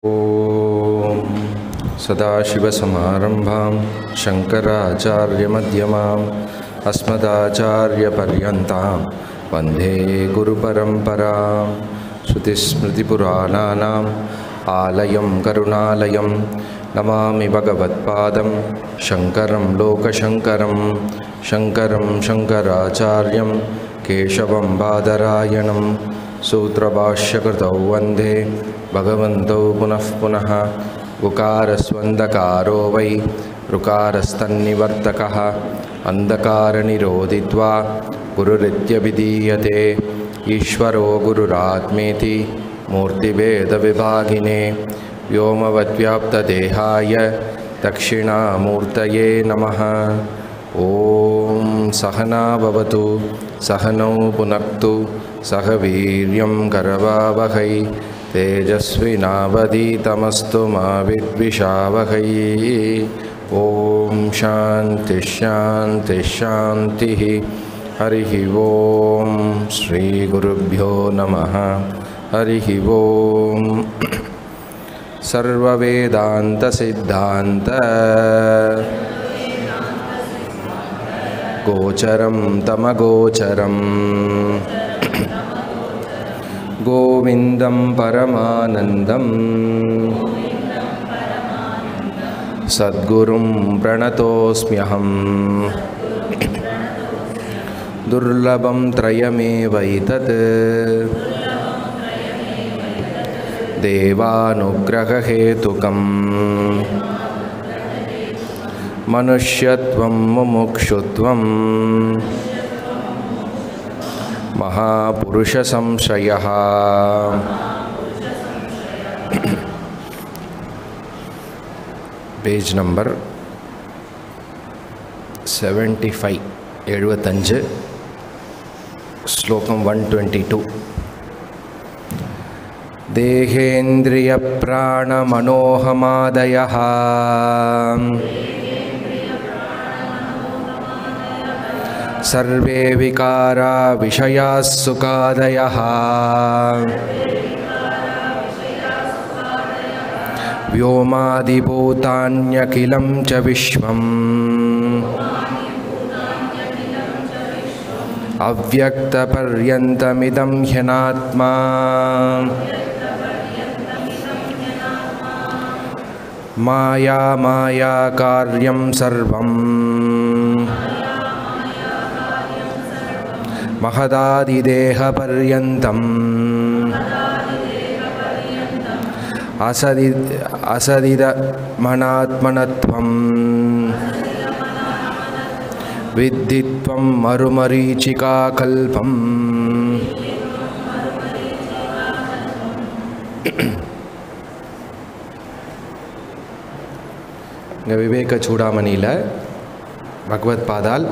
ॐ सदाशिवसमारम्भां शङ्कराचार्यमध्यमाम् अस्मदाचार्यपर्यन्तां वन्दे गुरुपरम्परां श्रुतिस्मृतिपुराणानाम् आलयं करुणालयं नमामि भगवत्पादं शङ्करं लोकशङ्करं शङ्करं शङ्कराचार्यं केशवं बादरायणं सूत्रभाष्यकृतौ वन्दे भगवन्तौ पुनः पुनः उकारस्वन्दकारो वै ऋकारस्तन्निवर्तकः अन्धकारनिरोधित्वा गुरुरित्यभिधीयते ईश्वरो गुरुरात्मेति मूर्तिभेदविभागिने व्योमवद्व्याप्तदेहाय दक्षिणामूर्तये नमः ॐ सहना भवतु सहनौ पुनक्तु सह वीर्यं करवावहै तेजस्विनावधीतमस्तु मा विद्विषावहै ॐ शान्तिश्शान्तिश्शान्तिः हरिः ॐ श्रीगुरुभ्यो नमः हरिः ॐ सर्ववेदान्तसिद्धान्त गोचरं तमगोचरम् गोविन्दं परमानन्दम् सद्गुरुं प्रणतोऽस्म्यहम् दुर्लभं त्रयमेवैतत् देवानुग्रहहेतुकम् मनुष्यत्वं मुमुक्षुत्वम् महापुरुषसंशयः பேஜ் நம்பர் செவன்ட்டி ஃபைவ் எழுபத்தஞ்சு ஸ்லோகம் ஒன் டுவெண்ட்டி டூ देहेन्द्रियप्राणमनोहमादयः सर्वे विकारा विषयाः सुखादयः व्योमादिभूतान्यखिलं च विश्वम् अव्यक्तपर्यन्तमिदं ह्यनात्मा माया माया कार्यं सर्वम् महदादिदेहपर्यन्तम् असदि असदिदमनात्मनत्वं विद्धि त्वं मरुमरीचिकाकल्पम् இங்கே விவேக சூடாமணியில் பகவத் பாதால்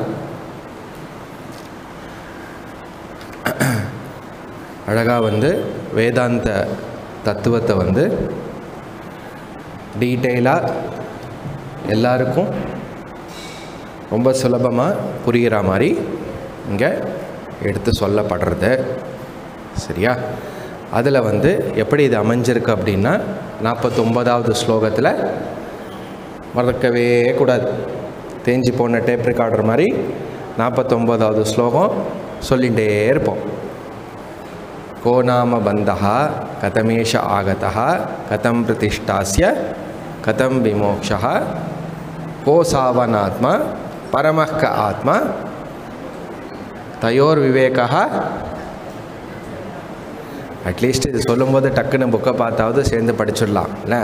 அழகாக வந்து வேதாந்த தத்துவத்தை வந்து டீட்டெயிலாக எல்லாருக்கும் ரொம்ப சுலபமாக புரிகிற மாதிரி இங்கே எடுத்து சொல்லப்படுறது சரியா அதில் வந்து எப்படி இது அமைஞ்சிருக்கு அப்படின்னா நாற்பத்தொம்பதாவது ஸ்லோகத்தில் மறக்கவே கூடாது தேஞ்சி போன டேப் ரெக்கார்டர் மாதிரி நாற்பத்தொம்போதாவது ஸ்லோகம் சொல்லிகிட்டே இருப்போம் को नाम बन्धः कथमेष आगतः कथं प्रतिष्ठास्य कथं विमोक्षः को सावनात्मा परमः क आत्मा தயோர்விவேகா அட்லீஸ்ட் இது சொல்லும்போது டக்குன்னு புக்கை பார்த்தாவது சேர்ந்து படிச்சிடலாம் இல்லை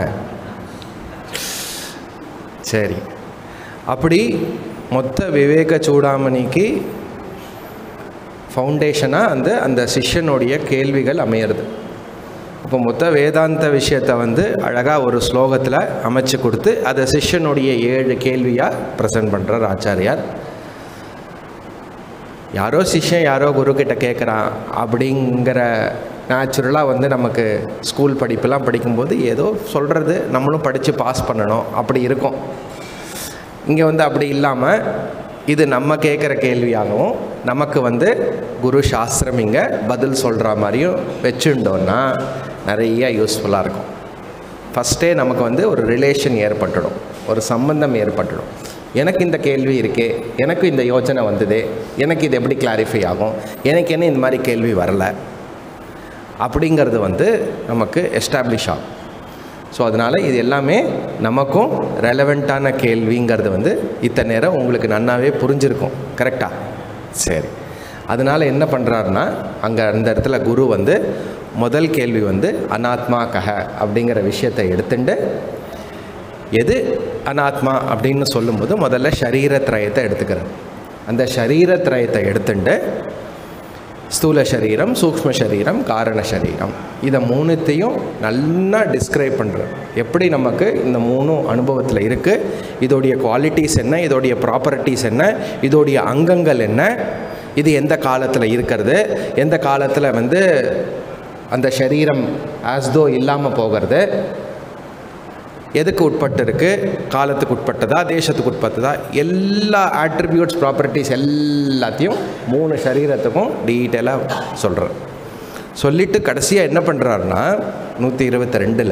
சரி அப்படி மொத்த விவேக சூடாமணிக்கு ஃபவுண்டேஷனாக அந்த அந்த சிஷ்யனுடைய கேள்விகள் அமையிறது இப்போ மொத்த வேதாந்த விஷயத்தை வந்து அழகாக ஒரு ஸ்லோகத்தில் அமைச்சு கொடுத்து அதை சிஷ்யனுடைய ஏழு கேள்வியாக ப்ரெசன்ட் பண்ணுறார் ஆச்சாரியார் யாரோ சிஷ்யன் யாரோ குருக்கிட்ட கேட்குறான் அப்படிங்கிற நேச்சுரலாக வந்து நமக்கு ஸ்கூல் படிப்பெல்லாம் படிக்கும்போது ஏதோ சொல்கிறது நம்மளும் படித்து பாஸ் பண்ணணும் அப்படி இருக்கும் இங்கே வந்து அப்படி இல்லாமல் இது நம்ம கேட்குற கேள்வியாகவும் நமக்கு வந்து குரு சாஸ்திரம் இங்கே பதில் சொல்கிற மாதிரியும் வச்சுட்டோன்னா நிறைய யூஸ்ஃபுல்லாக இருக்கும் ஃபஸ்ட்டே நமக்கு வந்து ஒரு ரிலேஷன் ஏற்பட்டுடும் ஒரு சம்பந்தம் ஏற்பட்டுடும் எனக்கு இந்த கேள்வி இருக்கே எனக்கு இந்த யோசனை வந்ததே எனக்கு இது எப்படி கிளாரிஃபை ஆகும் எனக்கு என்ன இந்த மாதிரி கேள்வி வரல அப்படிங்கிறது வந்து நமக்கு எஸ்டாப்ளிஷ் ஆகும் ஸோ அதனால் இது எல்லாமே நமக்கும் ரெலவெண்ட்டான கேள்விங்கிறது வந்து இத்தனை நேரம் உங்களுக்கு நன்னாவே புரிஞ்சிருக்கும் கரெக்டாக சரி அதனால் என்ன பண்ணுறாருன்னா அங்கே அந்த இடத்துல குரு வந்து முதல் கேள்வி வந்து அனாத்மா கஹ அப்படிங்கிற விஷயத்தை எடுத்துட்டு எது அனாத்மா அப்படின்னு சொல்லும்போது முதல்ல சரீரத்ரயத்தை எடுத்துக்கிறார் அந்த சரீரத்ரயத்தை எடுத்துட்டு ஸ்தூல சரீரம் சூக்ஷ்ம சரீரம் காரண சரீரம் இதை மூணுத்தையும் நல்லா டிஸ்கிரைப் பண்ணுறோம் எப்படி நமக்கு இந்த மூணும் அனுபவத்தில் இருக்குது இதோடைய குவாலிட்டிஸ் என்ன இதோடைய ப்ராப்பர்ட்டிஸ் என்ன இதோடைய அங்கங்கள் என்ன இது எந்த காலத்தில் இருக்கிறது எந்த காலத்தில் வந்து அந்த சரீரம் ஆஸ்தோ இல்லாமல் போகிறது எதுக்கு உட்பட்டு இருக்கு காலத்துக்கு உட்பட்டதா தேசத்துக்கு உட்பட்டதா எல்லா ஆட்ரிபியூட்ஸ் ப்ராப்பர்ட்டிஸ் எல்லாத்தையும் மூணு சரீரத்துக்கும் டீட்டெயிலாக சொல்கிறார் சொல்லிட்டு கடைசியாக என்ன பண்ணுறாருன்னா நூற்றி இருபத்தி ரெண்டில்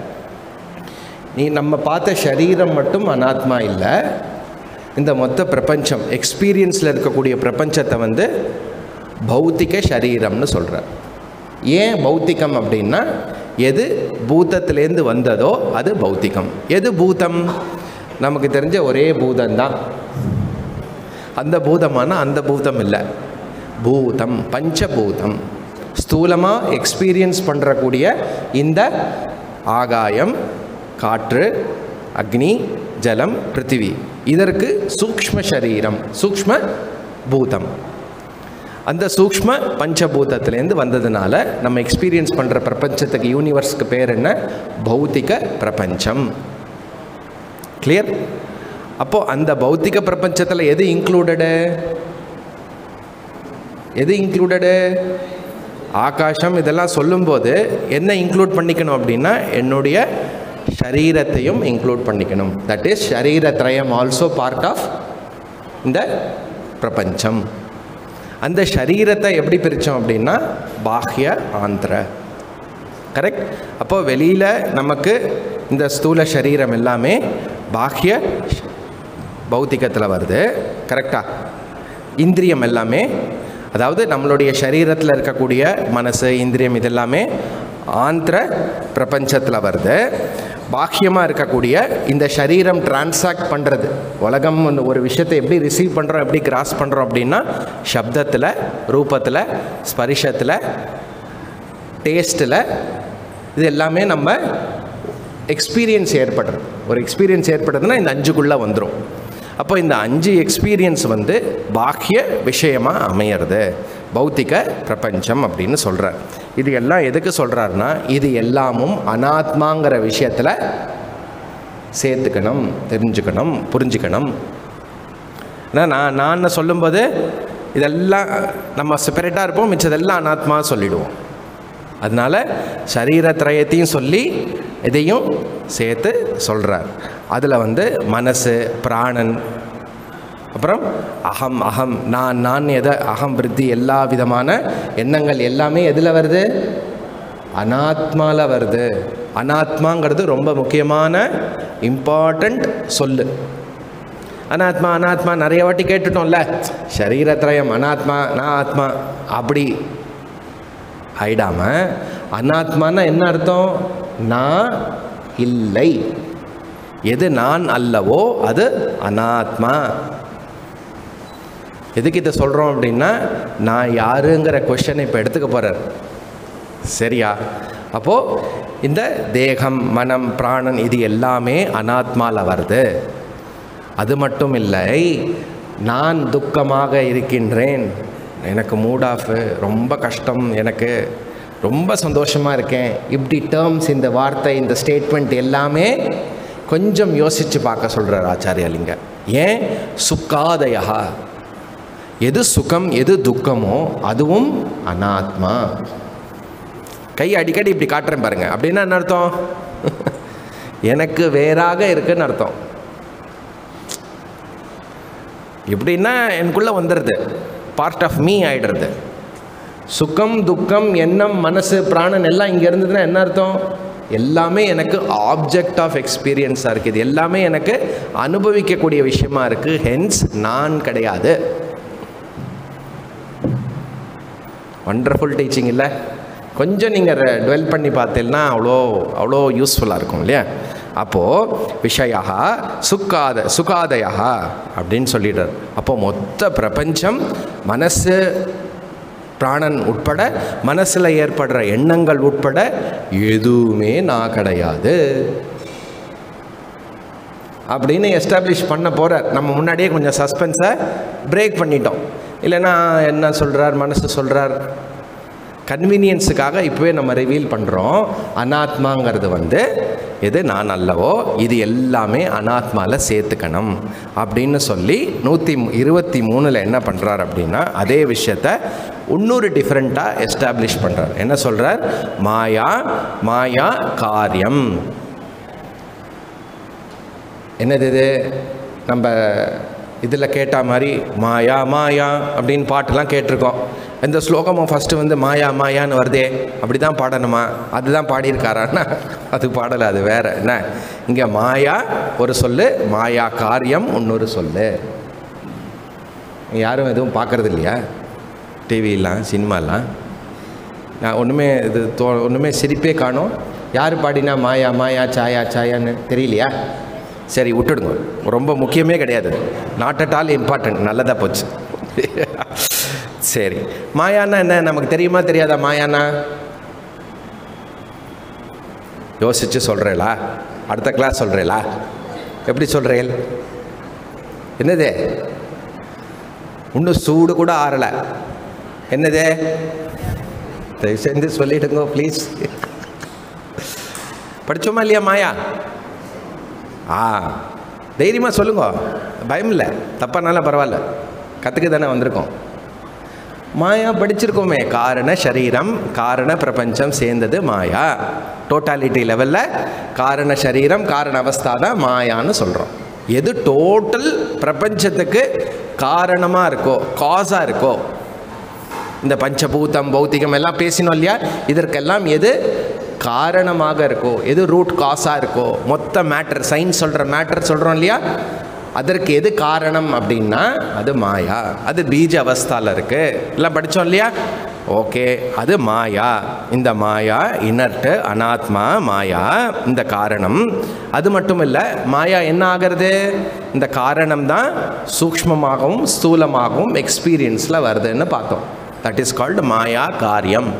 நீ நம்ம பார்த்த சரீரம் மட்டும் அனாத்மா இல்லை இந்த மொத்த பிரபஞ்சம் எக்ஸ்பீரியன்ஸில் இருக்கக்கூடிய பிரபஞ்சத்தை வந்து பௌத்திக சரீரம்னு சொல்கிறார் ஏன் பௌத்திகம் அப்படின்னா எது பூதத்திலேருந்து வந்ததோ அது பௌத்திகம் எது பூதம் நமக்கு தெரிஞ்ச ஒரே பூதம்தான் அந்த பூதமான அந்த பூதம் இல்லை பூதம் பஞ்சபூதம் ஸ்தூலமாக எக்ஸ்பீரியன்ஸ் பண்ணுறக்கூடிய இந்த ஆகாயம் காற்று அக்னி ஜலம் பிருத்திவி இதற்கு சூக்ஷ்ம சரீரம் சூக்ஷ்ம பூதம் அந்த சூக்ஷ்ம பஞ்சபூதத்திலேருந்து வந்ததுனால நம்ம எக்ஸ்பீரியன்ஸ் பண்ணுற பிரபஞ்சத்துக்கு யூனிவர்ஸ்க்கு பேர் என்ன பௌத்திக பிரபஞ்சம் கிளியர் அப்போது அந்த பௌத்திக பிரபஞ்சத்தில் எது இன்க்ளூடடு எது இன்க்ளூடடு ஆகாசம் இதெல்லாம் சொல்லும்போது என்ன இன்க்ளூட் பண்ணிக்கணும் அப்படின்னா என்னுடைய சரீரத்தையும் இன்க்ளூட் பண்ணிக்கணும் தட் இஸ் சரீரத்ரயம் ஆல்சோ பார்ட் ஆஃப் இந்த பிரபஞ்சம் அந்த சரீரத்தை எப்படி பிரித்தோம் அப்படின்னா பாஹ்ய ஆந்திர கரெக்ட் அப்போ வெளியில் நமக்கு இந்த ஸ்தூல சரீரம் எல்லாமே பாஹ்ய பௌத்திகத்தில் வருது கரெக்டா இந்திரியம் எல்லாமே அதாவது நம்மளுடைய சரீரத்தில் இருக்கக்கூடிய மனசு இந்திரியம் இதெல்லாமே ஆந்திர பிரபஞ்சத்தில் வருது பாக்கியமாக இருக்கக்கூடிய இந்த சரீரம் டிரான்சாக்ட் பண்ணுறது உலகம் வந்து ஒரு விஷயத்தை எப்படி ரிசீவ் பண்ணுறோம் எப்படி கிராஸ் பண்ணுறோம் அப்படின்னா சப்தத்தில் ரூபத்தில் ஸ்பரிஷத்தில் டேஸ்ட்டில் இது எல்லாமே நம்ம எக்ஸ்பீரியன்ஸ் ஏற்படுறது ஒரு எக்ஸ்பீரியன்ஸ் ஏற்படுறதுன்னா இந்த அஞ்சுக்குள்ளே வந்துடும் அப்போ இந்த அஞ்சு எக்ஸ்பீரியன்ஸ் வந்து பாக்கிய விஷயமாக அமையிறது பௌத்திக பிரபஞ்சம் அப்படின்னு சொல்கிறார் இது எல்லாம் எதுக்கு சொல்கிறாருன்னா இது எல்லாமும் அனாத்மாங்கிற விஷயத்தில் சேர்த்துக்கணும் தெரிஞ்சுக்கணும் புரிஞ்சுக்கணும் ஏன்னா நான் நான் சொல்லும்போது இதெல்லாம் நம்ம செப்பரேட்டாக இருப்போம் மிச்சதெல்லாம் அனாத்மா சொல்லிடுவோம் அதனால் சரீரத்திரயத்தையும் சொல்லி இதையும் சேர்த்து சொல்கிறார் அதில் வந்து மனசு பிராணன் அப்புறம் அகம் அகம் நான் நான் எதை அகம் விருத்தி எல்லா விதமான எண்ணங்கள் எல்லாமே எதில் வருது அனாத்மாவில் வருது அனாத்மாங்கிறது ரொம்ப முக்கியமான இம்பார்ட்டண்ட் சொல்லு அனாத்மா அனாத்மா நிறைய வாட்டி கேட்டுட்டோம்ல சரீரத்ரயம் அனாத்மா நான் ஆத்மா அப்படி ஆயிடாம அனாத்மானா என்ன அர்த்தம் நான் இல்லை எது நான் அல்லவோ அது அனாத்மா எதுக்கு இதை சொல்கிறோம் அப்படின்னா நான் யாருங்கிற கொஷனை இப்போ எடுத்துக்க போகிறார் சரியா அப்போது இந்த தேகம் மனம் பிராணன் இது எல்லாமே அனாத்மாவில் வருது அது மட்டும் இல்லை நான் துக்கமாக இருக்கின்றேன் எனக்கு மூட் ஆஃப் ரொம்ப கஷ்டம் எனக்கு ரொம்ப சந்தோஷமாக இருக்கேன் இப்படி டேர்ம்ஸ் இந்த வார்த்தை இந்த ஸ்டேட்மெண்ட் எல்லாமே கொஞ்சம் யோசித்து பார்க்க சொல்கிறார் ஆச்சாரியாலிங்க ஏன் சுக்காதயா எது சுகம் எது துக்கமோ அதுவும் அனாத்மா கை அடிக்கடி இப்படி காட்டுறேன் பாருங்க அப்படின்னா என்ன அர்த்தம் எனக்கு வேறாக இருக்குன்னு அர்த்தம் எப்படின்னா எனக்குள்ளே வந்துடுது பார்ட் ஆஃப் மீ ஆயிடுறது சுகம் துக்கம் எண்ணம் மனசு பிராணன் எல்லாம் இங்கே இருந்ததுன்னா என்ன அர்த்தம் எல்லாமே எனக்கு ஆப்ஜெக்ட் ஆஃப் எக்ஸ்பீரியன்ஸாக இருக்குது இது எல்லாமே எனக்கு அனுபவிக்கக்கூடிய விஷயமா இருக்குது ஹென்ஸ் நான் கிடையாது வண்டர்ஃபுல் டீச்சிங் இல்லை கொஞ்சம் நீங்கள் டுவெல் பண்ணி பார்த்தீங்கன்னா அவ்வளோ அவ்வளோ யூஸ்ஃபுல்லாக இருக்கும் இல்லையா அப்போது விஷயா சுக்காத சுகாதயா அப்படின்னு சொல்லிடுறார் அப்போ மொத்த பிரபஞ்சம் மனசு பிராணன் உட்பட மனசில் ஏற்படுற எண்ணங்கள் உட்பட எதுவுமே நான் கிடையாது அப்படின்னு எஸ்டாப்ளிஷ் பண்ண போகிறார் நம்ம முன்னாடியே கொஞ்சம் சஸ்பென்ஸை பிரேக் பண்ணிட்டோம் இல்லைன்னா என்ன சொல்கிறார் மனசு சொல்கிறார் கன்வீனியன்ஸுக்காக இப்போவே நம்ம ரிவீல் பண்ணுறோம் அனாத்மாங்கிறது வந்து எது நான் அல்லவோ இது எல்லாமே அனாத்மாவில் சேர்த்துக்கணும் அப்படின்னு சொல்லி நூற்றி இருபத்தி மூணில் என்ன பண்ணுறார் அப்படின்னா அதே விஷயத்த இன்னொரு டிஃப்ரெண்ட்டாக எஸ்டாப்ளிஷ் பண்ணுறார் என்ன சொல்கிறார் மாயா மாயா காரியம் என்னது இது நம்ம இதில் கேட்ட மாதிரி மாயா மாயா அப்படின்னு பாட்டெல்லாம் கேட்டிருக்கோம் இந்த ஸ்லோகமும் ஃபஸ்ட்டு வந்து மாயா மாயான்னு வருதே அப்படி தான் பாடணுமா அதுதான் பாடியிருக்காரான்னா அது பாடலை அது வேற என்ன இங்கே மாயா ஒரு சொல்லு மாயா காரியம் இன்னொரு சொல்லு யாரும் எதுவும் பார்க்கறது இல்லையா டிவிலாம் சினிமாலாம் நான் ஒன்றுமே இது தோ ஒன்றுமே சிரிப்பே காணும் யார் பாடினா மாயா மாயா சாயா சாயான்னு தெரியலையா சரி விட்டுடுங்க ரொம்ப முக்கியமே கிடையாது நாட் அட் ஆல் இம்பார்ட்டன்ட் நல்லதாக போச்சு சரி மாயானா என்ன நமக்கு தெரியுமா தெரியாதா மாயானா யோசிச்சு சொல்கிறேளா அடுத்த கிளாஸ் சொல்கிறேளா எப்படி சொல்கிறேன் என்னது இன்னும் சூடு கூட ஆறலை என்னது தயவு செஞ்சு சொல்லிடுங்க ப்ளீஸ் படிச்சோமா இல்லையா மாயா ஆ தைரியமாக சொல்லுங்க பயம் இல்லை தப்பானாலும் பரவாயில்ல கற்றுக்க தானே வந்திருக்கோம் மாயா படிச்சிருக்கோமே காரண சரீரம் காரண பிரபஞ்சம் சேர்ந்தது மாயா டோட்டாலிட்டி லெவலில் காரண சரீரம் காரண அவஸ்தா தான் மாயான்னு சொல்கிறோம் எது டோட்டல் பிரபஞ்சத்துக்கு காரணமாக இருக்கோ காஸாக இருக்கோ இந்த பஞ்சபூதம் பௌத்திகம் எல்லாம் பேசினோம் இல்லையா இதற்கெல்லாம் எது காரணமாக இருக்கோ எது ரூட் காஸாக இருக்கோ மொத்த மேட்டர் சயின்ஸ் சொல்கிற மேட்டர் சொல்கிறோம் இல்லையா அதற்கு எது காரணம் அப்படின்னா அது மாயா அது பீஜ அவஸ்தாவில் இருக்குது எல்லாம் படித்தோம் இல்லையா ஓகே அது மாயா இந்த மாயா இனர்ட்டு அனாத்மா மாயா இந்த காரணம் அது மட்டும் இல்லை மாயா என்ன ஆகிறது இந்த காரணம் தான் சூக்ஷ்மமாகவும் ஸ்தூலமாகவும் எக்ஸ்பீரியன்ஸில் வருதுன்னு பார்த்தோம் தட் இஸ் கால்டு மாயா காரியம்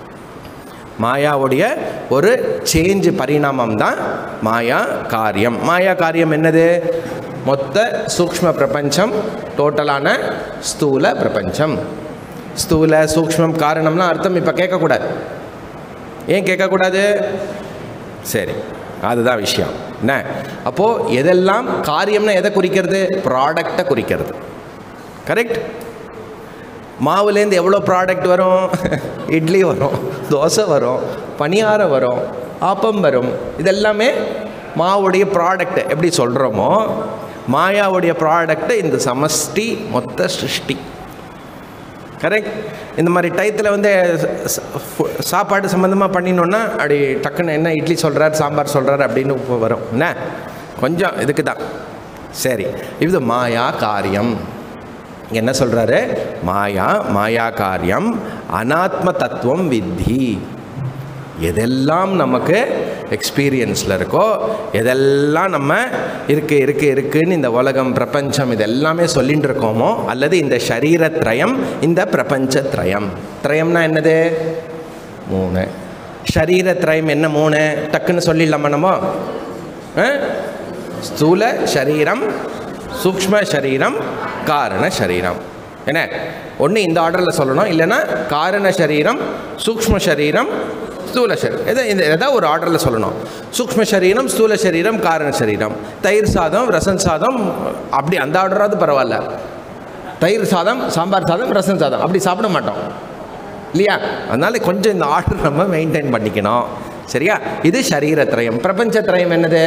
மாயாவுடைய ஒரு சேஞ்ச் பரிணாமம் தான் மாயா காரியம் மாயா காரியம் என்னது மொத்த சூக்ஷ்ம பிரபஞ்சம் டோட்டலான ஸ்தூல பிரபஞ்சம் ஸ்தூல சூக்ஷ்மம் காரணம்லாம் அர்த்தம் இப்போ கேட்கக்கூடாது ஏன் கேட்கக்கூடாது சரி அதுதான் விஷயம் என்ன அப்போது எதெல்லாம் காரியம்னா எதை குறிக்கிறது ப்ராடக்டை குறிக்கிறது கரெக்ட் மாவுலேருந்து எவ்வளோ ப்ராடக்ட் வரும் இட்லி வரும் தோசை வரும் பணியாரம் வரும் ஆப்பம் வரும் இதெல்லாமே மாவுடைய ப்ராடக்ட் எப்படி சொல்கிறோமோ மாயாவுடைய ப்ராடக்ட் இந்த சமஷ்டி மொத்த சிருஷ்டி கரெக்ட் இந்த மாதிரி டயத்தில் வந்து ச- ஃபு- சாப்பாடு சம்மந்தமாக பண்ணினோன்னா அப்படி டக்குன்னு என்ன இட்லி சொல்கிறார் சாம்பார் சொல்கிறார் அப்படின்னு இப்போ வரும் என்ன கொஞ்சம் இதுக்கு தான் சரி இது மாயா காரியம் என்ன சொல்கிறாரு மாயா மாயா காரியம் அனாத்ம தத்துவம் வித்தி எதெல்லாம் நமக்கு எக்ஸ்பீரியன்ஸில் இருக்கோ எதெல்லாம் நம்ம இருக்கு இருக்கு இருக்குன்னு இந்த உலகம் பிரபஞ்சம் இதெல்லாமே சொல்லிட்டு இருக்கோமோ அல்லது இந்த சரீரத்ரயம் இந்த பிரபஞ்ச திரயம் திரயம்னா என்னது மூணு சரீரத்ரயம் என்ன மூணு டக்குன்னு சொல்லிடலாமா நம்ம ஆ? ஸ்தூல சரீரம் சூக்ஷ்ம சரீரம் காரண சரீரம் என்ன ஒன்று இந்த ஆர்டரில் சொல்லணும் இல்லைன்னா காரண சரீரம் சூக்ஷ்ம சரீரம் ஸ்தூல சரீரம் எதை இந்த எதாவது ஒரு ஆர்டரில் சொல்லணும் சூக்ஷ்ம சரீரம் ஸ்தூல சரீரம் காரண சரீரம் தயிர் சாதம் ரசம் சாதம் அப்படி அந்த ஆர்டராவது பரவாயில்ல தயிர் சாதம் சாம்பார் சாதம் ரசம் சாதம் அப்படி சாப்பிட மாட்டோம் இல்லையா அதனால கொஞ்சம் இந்த ஆர்டர் நம்ம மெயின்டைன் பண்ணிக்கணும் சரியா இது சரீரத்ரயம் பிரபஞ்சத்ரயம் என்னது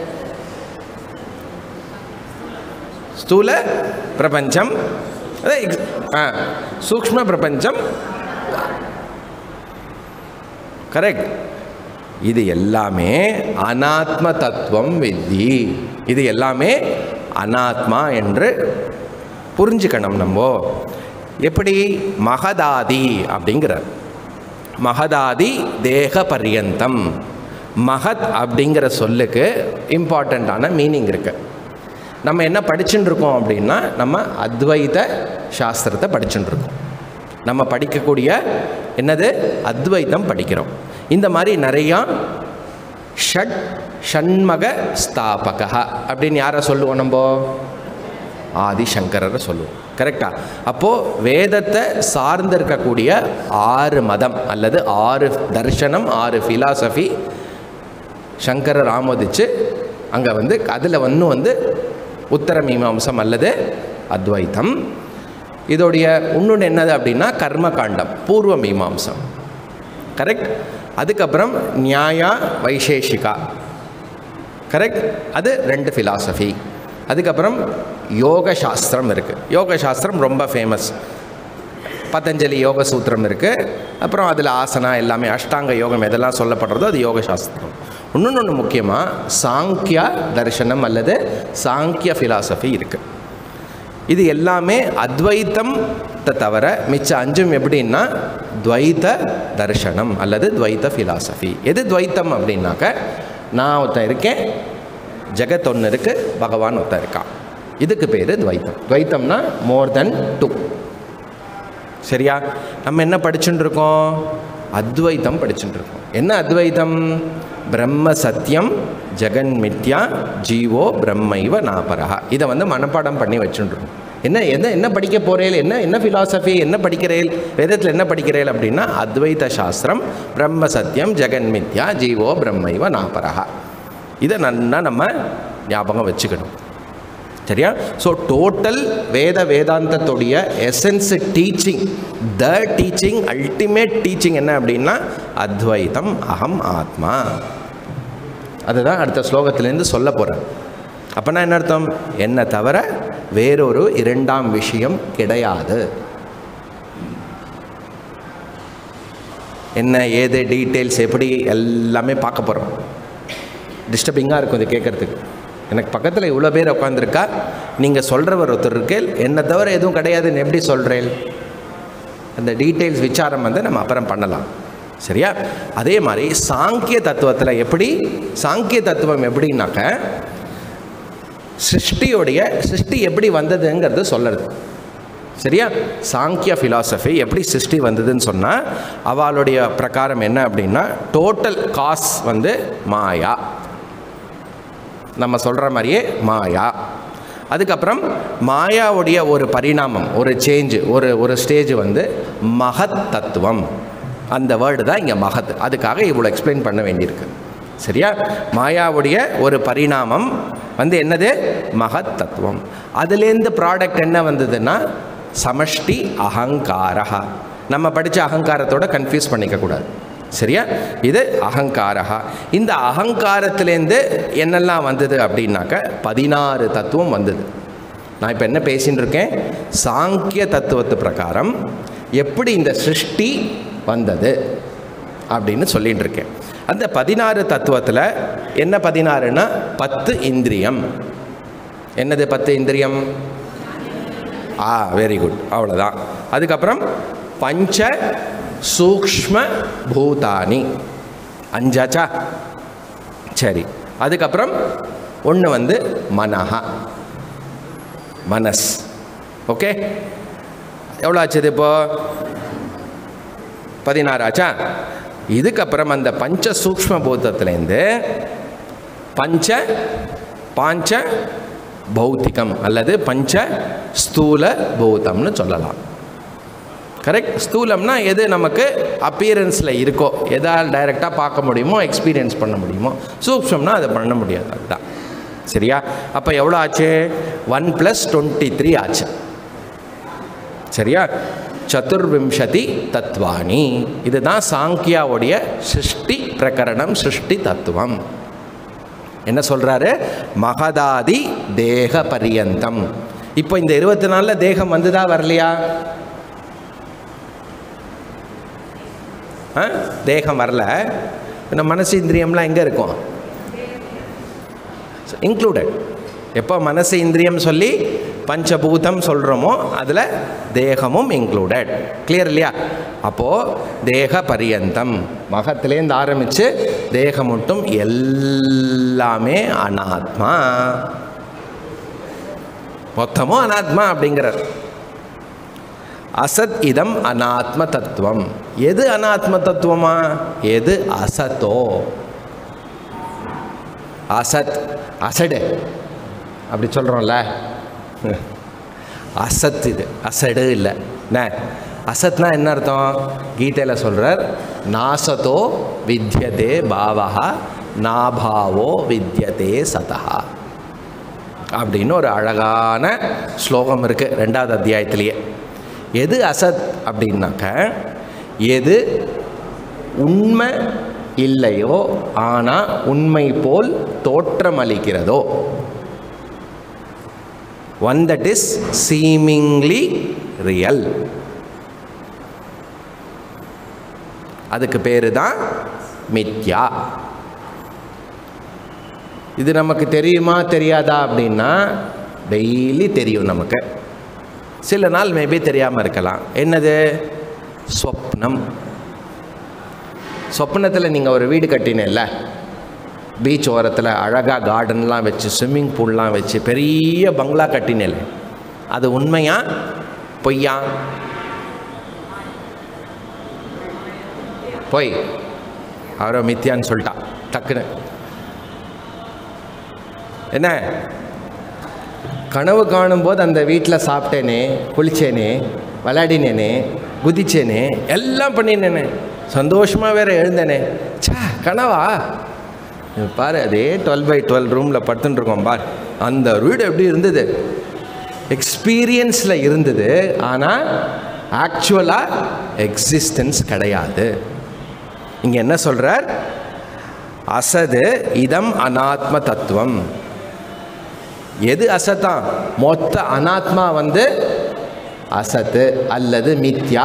ஸ்தூல பிரபஞ்சம் அதான் ex- ஆ சூக்ஷ்ம பிரபஞ்சம் கரெக்ட் இது எல்லாமே அனாத்ம தத்துவம் வித்தி இது எல்லாமே அனாத்மா என்று புரிஞ்சுக்கணும் நம்ம எப்படி மகதாதி அப்படிங்கிறார் மகதாதி தேக பர்யந்தம் மகத் அப்படிங்கிற சொல்லுக்கு இம்பார்ட்டண்ட்டான மீனிங் இருக்கு நம்ம என்ன படிச்சுட்டு இருக்கோம் அப்படின்னா நம்ம அத்வைத சாஸ்திரத்தை படிச்சுட்டு இருக்கோம் நம்ம படிக்கக்கூடிய என்னது அத்வைத்தம் படிக்கிறோம் இந்த மாதிரி நிறையா ஷட் ஷண்மக ஸ்தாபக அப்படின்னு யாரை சொல்லுவோம் நம்ம ஆதிசங்கரரை சொல்லுவோம் கரெக்டா அப்போது வேதத்தை சார்ந்து இருக்கக்கூடிய ஆறு மதம் அல்லது ஆறு தர்ஷனம் ஆறு ஃபிலாசபி சங்கரர் ஆமோதிச்சு அங்கே வந்து அதில் ஒன்று வந்து உத்தர மீமாம்சம் அல்லது அத்வைத்தம் இதோடைய இன்னொன்று என்னது அப்படின்னா கர்ம காண்டம் பூர்வ மீமாம்சம் கரெக்ட் அதுக்கப்புறம் நியாயா வைசேஷிகா கரெக்ட் அது ரெண்டு ஃபிலாசபி அதுக்கப்புறம் யோக சாஸ்திரம் இருக்குது யோக சாஸ்திரம் ரொம்ப ஃபேமஸ் பதஞ்சலி யோக சூத்திரம் இருக்குது அப்புறம் அதில் ஆசனா எல்லாமே அஷ்டாங்க யோகம் எதெல்லாம் சொல்லப்படுறதோ அது யோக சாஸ்திரம் இன்னொன்று ஒன்று முக்கியமாக சாங்கியா தர்சனம் அல்லது சாங்கிய ஃபிலாசபி இருக்குது இது எல்லாமே அத்வைத்தம் தவிர மிச்ச அஞ்சும் எப்படின்னா துவைத்த தர்ஷனம் அல்லது துவைத்த ஃபிலாசபி எது துவைத்தம் அப்படின்னாக்க நான் ஒருத்தன் இருக்கேன் ஜெகத் ஒன்று இருக்குது பகவான் ஒருத்தன் இருக்கான் இதுக்கு பேர் துவைத்தம் துவைத்தம்னா மோர் தென் டூ சரியா நம்ம என்ன படிச்சுட்டு இருக்கோம் அத்வைத்தம் படிச்சுட்டு இருக்கோம் என்ன அத்வைத்தம் பிரம்ம சத்தியம் ஜெகன் மித்யா ஜீவோ பிரம்மைவ நாபரஹா இதை வந்து மனப்பாடம் பண்ணி வச்சுட்டுருக்கோம் என்ன என்ன என்ன படிக்க போகிறேன் என்ன என்ன ஃபிலாசபி என்ன படிக்கிறேன் வேதத்தில் என்ன படிக்கிறேன் அப்படின்னா அத்வைத சாஸ்திரம் பிரம்ம சத்தியம் ஜெகன் மித்யா ஜீவோ பிரம்மைவ நாபரஹா இதை நன்னா நம்ம ஞாபகம் வச்சுக்கணும் சரியா ஸோ டோட்டல் வேத வேதாந்தத்துடைய essence teaching the teaching ultimate teaching என்ன அப்படின்னா அத்வைதம் அகம் ஆத்மா அதுதான் அடுத்த ஸ்லோகத்திலேருந்து சொல்ல போகிறேன் அப்போனா என்ன அர்த்தம் என்ன தவிர வேறொரு இரண்டாம் விஷயம் கிடையாது என்ன ஏது டீட்டெயில்ஸ் எப்படி எல்லாமே பார்க்க போகிறோம் டிஸ்டர்பிங்காக இருக்கும் இது கேட்குறதுக்கு எனக்கு பக்கத்தில் இவ்வளோ பேர் உட்காந்துருக்கா நீங்கள் சொல்கிறவர் ஒருத்தர் இருக்கேல் என்னை தவிர எதுவும் கிடையாதுன்னு எப்படி சொல்கிறேன் அந்த டீட்டெயில்ஸ் விசாரம் வந்து நம்ம அப்புறம் பண்ணலாம் சரியா அதே மாதிரி சாங்கிய தத்துவத்தில் எப்படி சாங்கிய தத்துவம் எப்படின்னாக்க சிருஷ்டியோடைய சிருஷ்டி எப்படி வந்ததுங்கிறது சொல்லுறது சரியா சாங்கிய ஃபிலாசபி எப்படி சிருஷ்டி வந்ததுன்னு சொன்னால் அவளுடைய பிரகாரம் என்ன அப்படின்னா டோட்டல் காஸ் வந்து மாயா நம்ம சொல்கிற மாதிரியே மாயா அதுக்கப்புறம் மாயாவுடைய ஒரு பரிணாமம் ஒரு சேஞ்சு ஒரு ஒரு ஸ்டேஜ் வந்து மகத் தத்துவம் அந்த வேர்டு தான் இங்கே மகத் அதுக்காக இவ்வளோ எக்ஸ்பிளைன் பண்ண வேண்டியிருக்கு சரியா மாயாவுடைய ஒரு பரிணாமம் வந்து என்னது மகத் தத்துவம் அதுலேருந்து ப்ராடக்ட் என்ன வந்ததுன்னா சமஷ்டி அகங்காரா நம்ம படித்த அகங்காரத்தோட கன்ஃபியூஸ் பண்ணிக்க கூடாது சரியா இது அகங்காரா இந்த அகங்காரத்திலேருந்து என்னெல்லாம் வந்தது அப்படின்னாக்க பதினாறு தத்துவம் வந்தது நான் இப்போ என்ன பேசின்னு இருக்கேன் சாங்கிய தத்துவத்து பிரகாரம் எப்படி இந்த சிருஷ்டி வந்தது அப்படின்னு சொல்லிட்டு இருக்கேன் அந்த பதினாறு தத்துவத்தில் என்ன பதினாறுனா பத்து இந்திரியம் என்னது பத்து இந்திரியம் ஆ வெரி குட் அவ்வளோதான் அதுக்கப்புறம் பஞ்ச சூக்ஷ்ம பூதானி அஞ்சாச்சா சரி அதுக்கப்புறம் ஒன்று வந்து மனஹா மனஸ் ஓகே எவ்வளோ ஆச்சுது இப்போ பதினாறு ஆச்சா இதுக்கப்புறம் அந்த பஞ்ச சூக்ஷ்ம பூதத்துலேருந்து பஞ்ச பாஞ்ச பௌத்திகம் அல்லது பஞ்ச ஸ்தூல பூதம்னு சொல்லலாம் கரெக்ட் ஸ்தூலம்னா எது நமக்கு அப்பியரன்ஸில் இருக்கோ எதால் டைரெக்டாக பார்க்க முடியுமோ எக்ஸ்பீரியன்ஸ் பண்ண முடியுமோ சூக்ஷ்மம்னா அதை பண்ண முடியாது அதுதான் சரியா அப்போ எவ்வளோ ஆச்சு ஒன் ப்ளஸ் டுவெண்ட்டி த்ரீ ஆச்சு சரியா சதுர்விம்சதி தத்வானி இதுதான் சாங்கியாவுடைய சிருஷ்டி பிரகரணம் சிருஷ்டி தத்துவம் என்ன சொல்கிறாரு மகதாதி தேக பரியந்தம் இப்போ இந்த இருபத்தி நாலில் தேகம் வந்துதா வரலையா ஆ தேகம் வரல நம்ம மனசு இந்திரியம்லாம் எங்கே இருக்கும் இன்க்ளூடட் எப்போ மனசு இந்திரியம் சொல்லி பஞ்சபூதம் சொல்கிறோமோ அதில் தேகமும் இன்க்ளூடட் கிளியர் இல்லையா அப்போது தேக பரியந்தம் மகத்திலேருந்து ஆரம்பித்து தேகம் மட்டும் எல்லாமே அனாத்மா மொத்தமும் அனாத்மா அப்படிங்கிறார் அசத் இதம் அனாத்ம தத்துவம் எது அனாத்ம தத்துவமா எது அசத்தோ அசத் அசடு அப்படி சொல்கிறோம்ல அசத் இது அசடு இல்லை என்ன அசத்னா என்ன அர்த்தம் கீதையில் சொல்கிறார் நாசத்தோ வித்யதே பாவா நாபாவோ வித்யதே சதா அப்படின்னு ஒரு அழகான ஸ்லோகம் இருக்குது ரெண்டாவது அத்தியாயத்திலேயே எது அசத் அப்படின்னாக்க எது உண்மை இல்லையோ ஆனால் உண்மை போல் தோற்றமளிக்கிறதோ one that is seemingly real அதுக்கு பேர் தான் மித்யா இது நமக்கு தெரியுமா தெரியாதா அப்படின்னா டெய்லி தெரியும் நமக்கு சில நாள் மேபி தெரியாமல் இருக்கலாம் என்னது சொப்னம் சொப்னத்தில் நீங்கள் ஒரு வீடு கட்டினேல்ல பீச் ஓரத்தில் அழகாக கார்டன்லாம் வச்சு ஸ்விம்மிங் பூல்லாம் வச்சு பெரிய பங்களா கட்டினேல அது உண்மையா பொய்யா பொய் அவரோ மித்தியான்னு சொல்லிட்டா டக்குன்னு என்ன கனவு காணும்போது அந்த வீட்டில் சாப்பிட்டேனே குளிச்சேனே விளையாடினேனே குதிச்சேனே எல்லாம் பண்ணினேனே சந்தோஷமாக வேற எழுந்தேனே ச்சே கனவா இது பாரு அதே டுவெல் பை டுவெல் ரூமில் படுத்துட்டு இருக்கோம் பார் அந்த வீடு எப்படி இருந்தது எக்ஸ்பீரியன்ஸில் இருந்தது ஆனால் ஆக்சுவலாக எக்ஸிஸ்டன்ஸ் கிடையாது இங்கே என்ன சொல்கிறார் அசது இதம் அனாத்ம தத்துவம் எது அசத்தா மொத்த அனாத்மா வந்து அசத்து அல்லது மித்யா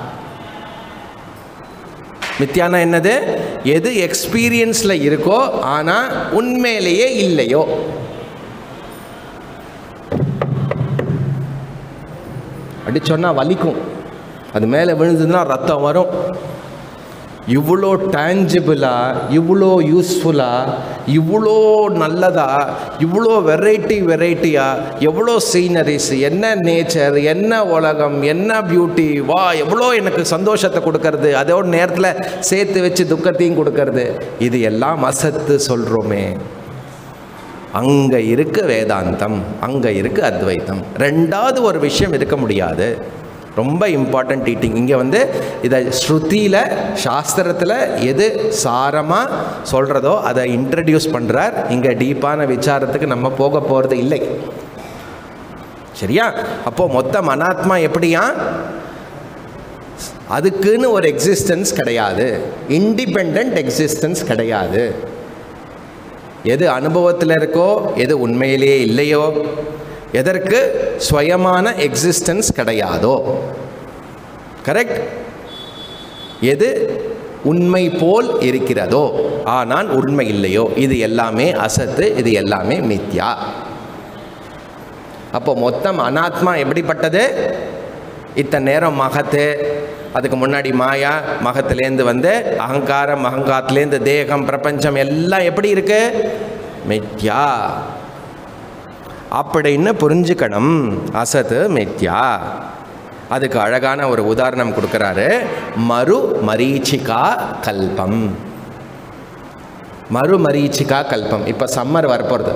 மித்யானா என்னது எது எக்ஸ்பீரியன்ஸில் இருக்கோ ஆனால் உண்மையிலேயே இல்லையோ அப்படி சொன்னால் வலிக்கும் அது மேலே விழுந்ததுன்னா ரத்தம் வரும் இவ்வளோ டேஞ்சிபிளாக இவ்வளோ யூஸ்ஃபுல்லாக இவ்வளோ நல்லதா இவ்வளோ வெரைட்டி வெரைட்டியாக எவ்வளோ சீனரிஸ் என்ன நேச்சர் என்ன உலகம் என்ன பியூட்டி வா எவ்வளோ எனக்கு சந்தோஷத்தை கொடுக்கறது அதோட நேரத்தில் சேர்த்து வச்சு துக்கத்தையும் கொடுக்கறது இது எல்லாம் அசத்து சொல்கிறோமே அங்கே இருக்கு வேதாந்தம் அங்கே இருக்கு அத்வைத்தம் ரெண்டாவது ஒரு விஷயம் இருக்க முடியாது ரொம்ப இம்பார்ட்டன்ட் டீட்டிங் இங்கே வந்து இதை ஸ்ருதியில் சாஸ்திரத்தில் எது சாரமாக சொல்கிறதோ அதை இன்ட்ரடியூஸ் பண்ணுறார் இங்கே டீப்பான விசாரத்துக்கு நம்ம போக போகிறது இல்லை சரியா அப்போது மொத்த மனாத்மா எப்படியா அதுக்குன்னு ஒரு எக்ஸிஸ்டன்ஸ் கிடையாது இண்டிபெண்ட் எக்ஸிஸ்டன்ஸ் கிடையாது எது அனுபவத்தில் இருக்கோ எது உண்மையிலேயே இல்லையோ எதற்கு சுயமான எக்ஸிஸ்டன்ஸ் கிடையாதோ கரெக்ட் எது உண்மை போல் இருக்கிறதோ ஆனால் உண்மை இல்லையோ இது எல்லாமே அசத்து இது எல்லாமே மித்யா அப்போ மொத்தம் அனாத்மா எப்படிப்பட்டது இத்தனை நேரம் மகத்து அதுக்கு முன்னாடி மாயா மகத்துலேருந்து வந்து அகங்காரம் அகங்காரத்துலேருந்து தேகம் பிரபஞ்சம் எல்லாம் எப்படி இருக்கு மித்யா அப்படின்னு புரிஞ்சுக்கணும் அசத்து மித்யா அதுக்கு அழகான ஒரு உதாரணம் கொடுக்குறாரு மறு மரீச்சிகா கல்பம் மறு மரீச்சிகா கல்பம் இப்போ சம்மர் வரப்போகிறது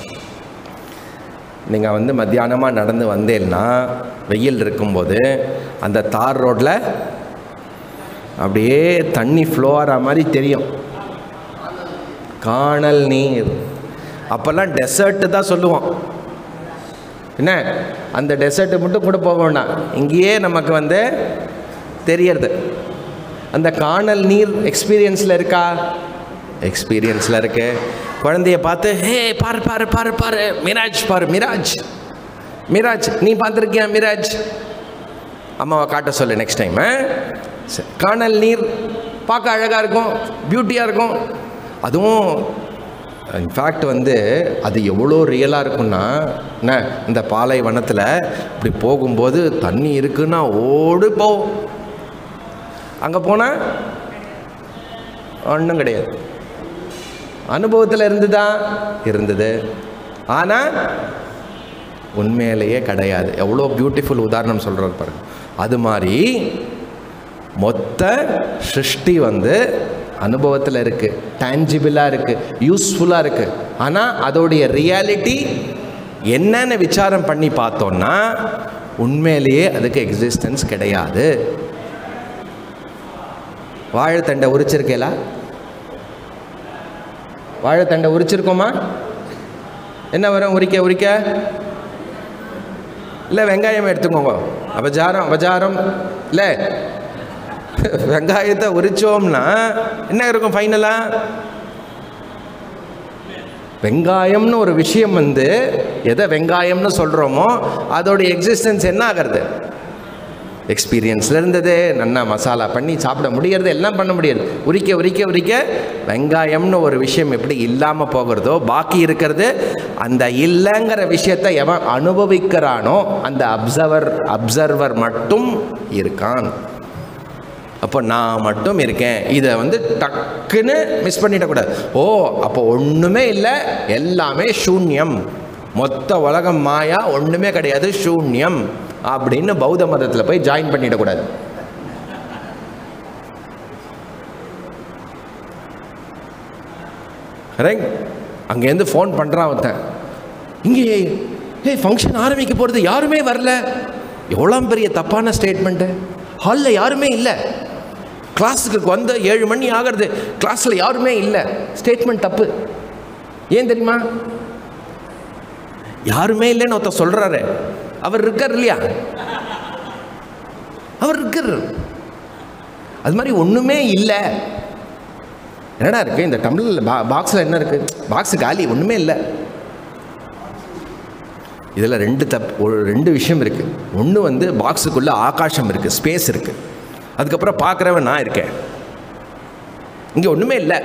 நீங்கள் வந்து மத்தியானமாக நடந்து வந்தேன்னா வெயில் இருக்கும்போது அந்த தார் ரோட்டில் அப்படியே தண்ணி ஃப்ளோ ஆகிற மாதிரி தெரியும் காணல் நீர் அப்போல்லாம் டெசர்ட்டு தான் சொல்லுவோம் என்ன அந்த டெசர்ட்டு மட்டும் கூட போக வேண்டாம் இங்கேயே நமக்கு வந்து தெரியறது அந்த காணல் நீர் எக்ஸ்பீரியன்ஸில் இருக்கா எக்ஸ்பீரியன்ஸில் இருக்கு குழந்தைய பார்த்து ஹே பாரு பாரு பாரு பாரு மிராஜ் பாரு மிராஜ் மிராஜ் நீ பார்த்துருக்கியா மிராஜ் அம்மாவை காட்ட சொல்லு நெக்ஸ்ட் டைம் காணல் நீர் பார்க்க அழகாக இருக்கும் பியூட்டியாக இருக்கும் அதுவும் இன்ஃபேக்ட் வந்து அது எவ்வளோ ரியலாக இருக்குன்னா என்ன இந்த பாலைவனத்தில் இப்படி போகும்போது தண்ணி இருக்குன்னா ஓடு போகும் அங்கே போனால் ஒன்றும் கிடையாது அனுபவத்தில் இருந்துதா இருந்தது ஆனால் உண்மையிலேயே கிடையாது எவ்வளோ பியூட்டிஃபுல் உதாரணம் சொல்கிறார் பாருங்க அது மாதிரி மொத்த சிருஷ்டி வந்து அனுபவத்தில் இருக்குது டேஞ்சிபிளாக இருக்குது யூஸ்ஃபுல்லாக இருக்குது ஆனால் அதோடைய ரியாலிட்டி என்னென்னு விசாரம் பண்ணி பார்த்தோன்னா உண்மையிலேயே அதுக்கு எக்ஸிஸ்டன்ஸ் கிடையாது வாழைத்தண்டை உரிச்சிருக்கேலா வாழைத்தண்டை உரிச்சிருக்கோமா என்ன வரும் உரிக்க உரிக்க இல்லை வெங்காயம் எடுத்துக்கோங்க அபஜாரம் அபஜாரம் இல்லை வெங்காயத்தை உரிச்சோம்னா என்ன இருக்கும் ஃபைனலாக வெங்காயம்னு ஒரு விஷயம் வந்து எதை வெங்காயம்னு சொல்கிறோமோ அதோடைய எக்ஸிஸ்டன்ஸ் என்ன ஆகிறது எக்ஸ்பீரியன்ஸில் இருந்தது நல்லா மசாலா பண்ணி சாப்பிட முடியறது எல்லாம் பண்ண முடியாது உரிக்க உரிக்க உரிக்க வெங்காயம்னு ஒரு விஷயம் எப்படி இல்லாமல் போகிறதோ பாக்கி இருக்கிறது அந்த இல்லைங்கிற விஷயத்தை எவன் அனுபவிக்கிறானோ அந்த அப்சர்வர் அப்சர்வர் மட்டும் இருக்கான் அப்போ நான் மட்டும் இருக்கேன் இதை வந்து டக்குன்னு மிஸ் பண்ணிடக்கூடாது ஓ அப்போ ஒன்றுமே இல்லை எல்லாமே சூன்யம் மொத்த உலகம் மாயா ஒன்றுமே கிடையாது சூன்யம் அப்படின்னு பௌத்த மதத்தில் போய் ஜாயின் பண்ணிடக்கூடாது ரைட் அங்கேருந்து ஃபோன் பண்ணுறான் ஒருத்தன் இங்கே ஏய் ஃபங்க்ஷன் ஆரம்பிக்க போகிறது யாருமே வரல எவ்வளோ பெரிய தப்பான ஸ்டேட்மெண்ட்டு ஹாலில் யாருமே இல்லை கிளாஸுக்கு வந்த ஏழு மணி ஆகிறது கிளாஸில் யாருமே இல்லை ஸ்டேட்மெண்ட் தப்பு ஏன் தெரியுமா யாருமே இல்லைன்னு ஒருத்தர் சொல்கிறாரு அவர் இருக்கார் இல்லையா அவர் இருக்கார் அது மாதிரி ஒன்றுமே இல்லை என்னடா இருக்கு இந்த டம்ளர் பா பாக்ஸில் என்ன இருக்கு பாக்ஸு காலி ஒன்றுமே இல்லை இதில் ரெண்டு தப் ஒரு ரெண்டு விஷயம் இருக்குது ஒன்று வந்து பாக்ஸுக்குள்ளே ஆகாசம் இருக்குது ஸ்பேஸ் இருக்குது அதுக்கப்புறம் பார்க்குறவன் நான் இருக்கேன் இங்கே ஒன்றுமே இல்லை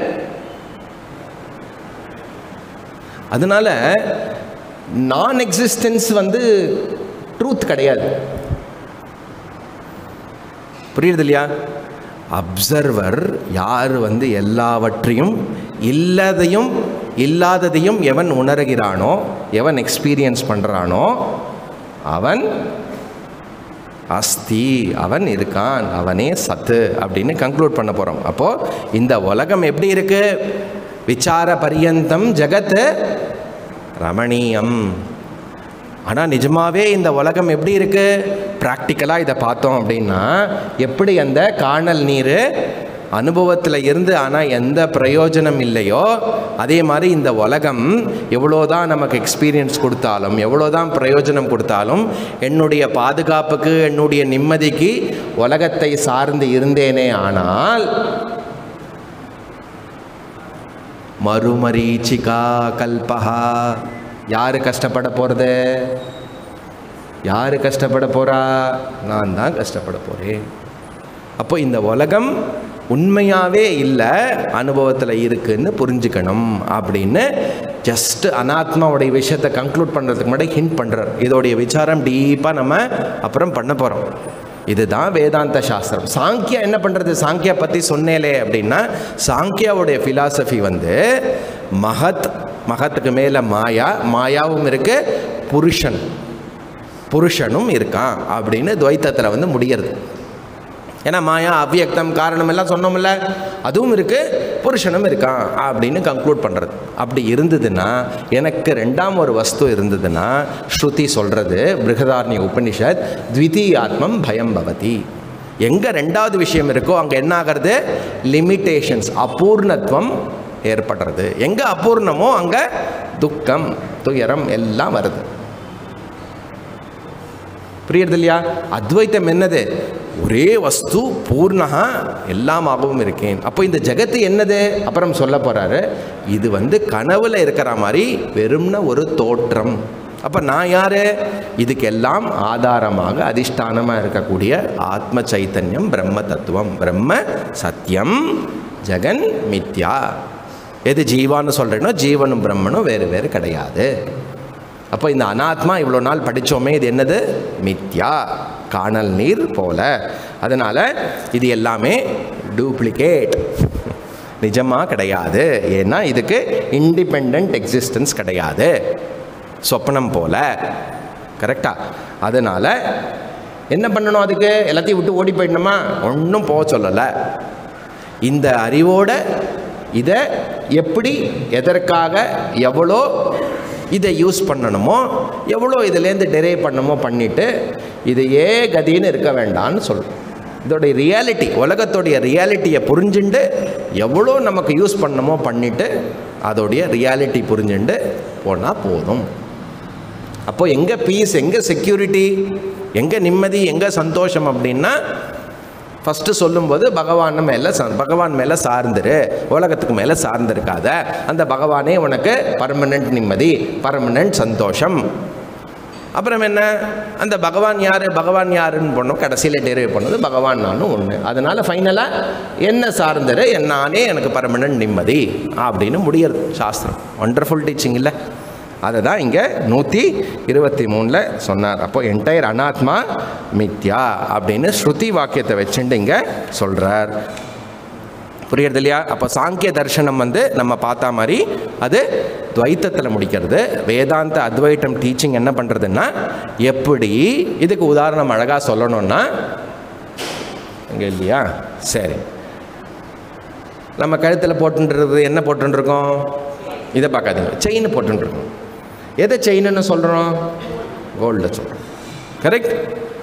அதனால் நான் எக்ஸிஸ்டன்ஸ் வந்து ட்ரூத் கிடையாது புரியுது இல்லையா அப்சர்வர் யார் வந்து எல்லாவற்றையும் இல்லாதையும் இல்லாததையும் எவன் உணர்கிறானோ எவன் எக்ஸ்பீரியன்ஸ் பண்ணுறானோ அவன் அஸ்தி அவன் இருக்கான் அவனே சத்து அப்படின்னு கன்க்ளூட் பண்ண போகிறோம் அப்போது இந்த உலகம் எப்படி இருக்கு விசார பரியந்தம் ஜெகத் ரமணீயம் ஆனால் நிஜமாவே இந்த உலகம் எப்படி இருக்கு ப்ராக்டிக்கலாக இதை பார்த்தோம் அப்படின்னா எப்படி அந்த காணல் நீர் அனுபவத்தில் இருந்து ஆனால் எந்த பிரயோஜனம் இல்லையோ அதே மாதிரி இந்த உலகம் எவ்வளோதான் நமக்கு எக்ஸ்பீரியன்ஸ் கொடுத்தாலும் எவ்வளோதான் பிரயோஜனம் கொடுத்தாலும் என்னுடைய பாதுகாப்புக்கு என்னுடைய நிம்மதிக்கு உலகத்தை சார்ந்து இருந்தேனே ஆனால் மறுமரீச்சிகா கல்பஹா யார் கஷ்டப்பட போகிறது யார் கஷ்டப்பட போகிறா நான் தான் கஷ்டப்பட போகிறேன் அப்போ இந்த உலகம் உண்மையாகவே இல்லை அனுபவத்தில் இருக்குன்னு புரிஞ்சுக்கணும் அப்படின்னு ஜஸ்ட் அனாத்மாவுடைய விஷயத்தை கன்க்ளூட் பண்ணுறதுக்கு முன்னாடி ஹிண்ட் பண்ணுறார் இதோடைய விசாரம் டீப்பாக நம்ம அப்புறம் பண்ண போகிறோம் இதுதான் வேதாந்த சாஸ்திரம் சாங்கியா என்ன பண்ணுறது சாங்கியா பற்றி சொன்னேலே அப்படின்னா சாங்கியாவுடைய ஃபிலாசபி வந்து மகத் மகத்துக்கு மேலே மாயா மாயாவும் இருக்கு புருஷன் புருஷனும் இருக்கான் அப்படின்னு துவைத்தத்தில் வந்து முடியறது ஏன்னா மாயா அவ்வியக்தம் காரணம் எல்லாம் சொன்னோம்ல அதுவும் இருக்குது புருஷனும் இருக்கான் அப்படின்னு கன்க்ளூட் பண்ணுறது அப்படி இருந்ததுன்னா எனக்கு ரெண்டாம் ஒரு வஸ்து இருந்ததுன்னா ஸ்ருதி சொல்கிறது பிருகதாரண்ய உபனிஷத் த்விதீயாத்மம் பயம் பவதி எங்கே ரெண்டாவது விஷயம் இருக்கோ அங்கே என்ன ஆகிறது லிமிட்டேஷன்ஸ் அபூர்ணத்துவம் ஏற்படுறது எங்கே அபூர்ணமோ அங்கே துக்கம் துயரம் எல்லாம் வருது புரியுறது இல்லையா அத்வைத்தம் என்னது ஒரே வஸ்து பூர்ணகா எல்லாமாகவும் இருக்கேன் அப்போ இந்த ஜெகத்து என்னது அப்புறம் சொல்ல போகிறாரு இது வந்து கனவுல இருக்கிற மாதிரி வெறும்ன ஒரு தோற்றம் அப்போ நான் யார் இதுக்கெல்லாம் ஆதாரமாக அதிஷ்டானமாக இருக்கக்கூடிய ஆத்ம சைத்தன்யம் பிரம்ம தத்துவம் பிரம்ம சத்தியம் ஜெகன் மித்யா எது ஜீவான்னு சொல்கிறேனோ ஜீவனும் பிரம்மனும் வேறு வேறு கிடையாது அப்போ இந்த அனாத்மா இவ்வளோ நாள் படித்தோமே இது என்னது மித்யா காணல் நீர் போல அதனால் இது எல்லாமே டூப்ளிகேட் நிஜமாக கிடையாது ஏன்னா இதுக்கு இண்டிபெண்ட் எக்ஸிஸ்டன்ஸ் கிடையாது சொப்பனம் போல கரெக்டா அதனால் என்ன பண்ணணும் அதுக்கு எல்லாத்தையும் விட்டு ஓடி போயிடணுமா ஒன்றும் போக சொல்லலை இந்த அறிவோட இதை எப்படி எதற்காக எவ்வளோ இதை யூஸ் பண்ணணுமோ எவ்வளோ இதுலேருந்து டெரைவ் பண்ணணுமோ பண்ணிவிட்டு இதையே கதின்னு இருக்க வேண்டாம்னு சொல்கிறோம் இதோடைய ரியாலிட்டி உலகத்தோடைய ரியாலிட்டியை புரிஞ்சுண்டு எவ்வளோ நமக்கு யூஸ் பண்ணணுமோ பண்ணிவிட்டு அதோடைய ரியாலிட்டி புரிஞ்சுண்டு போனால் போதும் அப்போ எங்கே பீஸ் எங்கே செக்யூரிட்டி எங்கே நிம்மதி எங்கே சந்தோஷம் அப்படின்னா ஃபஸ்ட்டு சொல்லும்போது பகவான் மேலே ச பகவான் மேலே சார்ந்துரு உலகத்துக்கு மேலே சார்ந்திருக்காத அந்த பகவானே உனக்கு பர்மனெண்ட் நிம்மதி பர்மனெண்ட் சந்தோஷம் அப்புறம் என்ன அந்த பகவான் யார் பகவான் யாருன்னு பண்ணோம் கடைசியில் டெரிவ் பண்ணது பகவான் நானும் ஒன்று அதனால் ஃபைனலாக என்ன சார்ந்தரு நானே எனக்கு பர்மனெண்ட் நிம்மதி அப்படின்னு முடியறது சாஸ்திரம் ஒண்டர்ஃபுல் டீச்சிங் இல்லை அதை தான் இங்கே நூற்றி இருபத்தி மூணில் சொன்னார் அப்போ என்டையர் அனாத்மா மித்யா அப்படின்னு ஸ்ருதி வாக்கியத்தை வச்சுட்டு இங்கே சொல்கிறார் புரியுறது இல்லையா அப்போ சாங்கிய தர்சனம் வந்து நம்ம பார்த்த மாதிரி அது துவைத்தத்தில் முடிக்கிறது வேதாந்த அத்வைட்டம் டீச்சிங் என்ன பண்ணுறதுன்னா எப்படி இதுக்கு உதாரணம் அழகாக சொல்லணும்னா இங்கே இல்லையா சரி நம்ம கழுத்தில் போட்டுன்றது என்ன போட்டுருக்கோம் இதை பார்க்காதீங்க செயின் போட்டுருக்கோம் எதை செயின்னு சொல்கிறோம் கோல்டை சொல்கிறோம் கரெக்ட்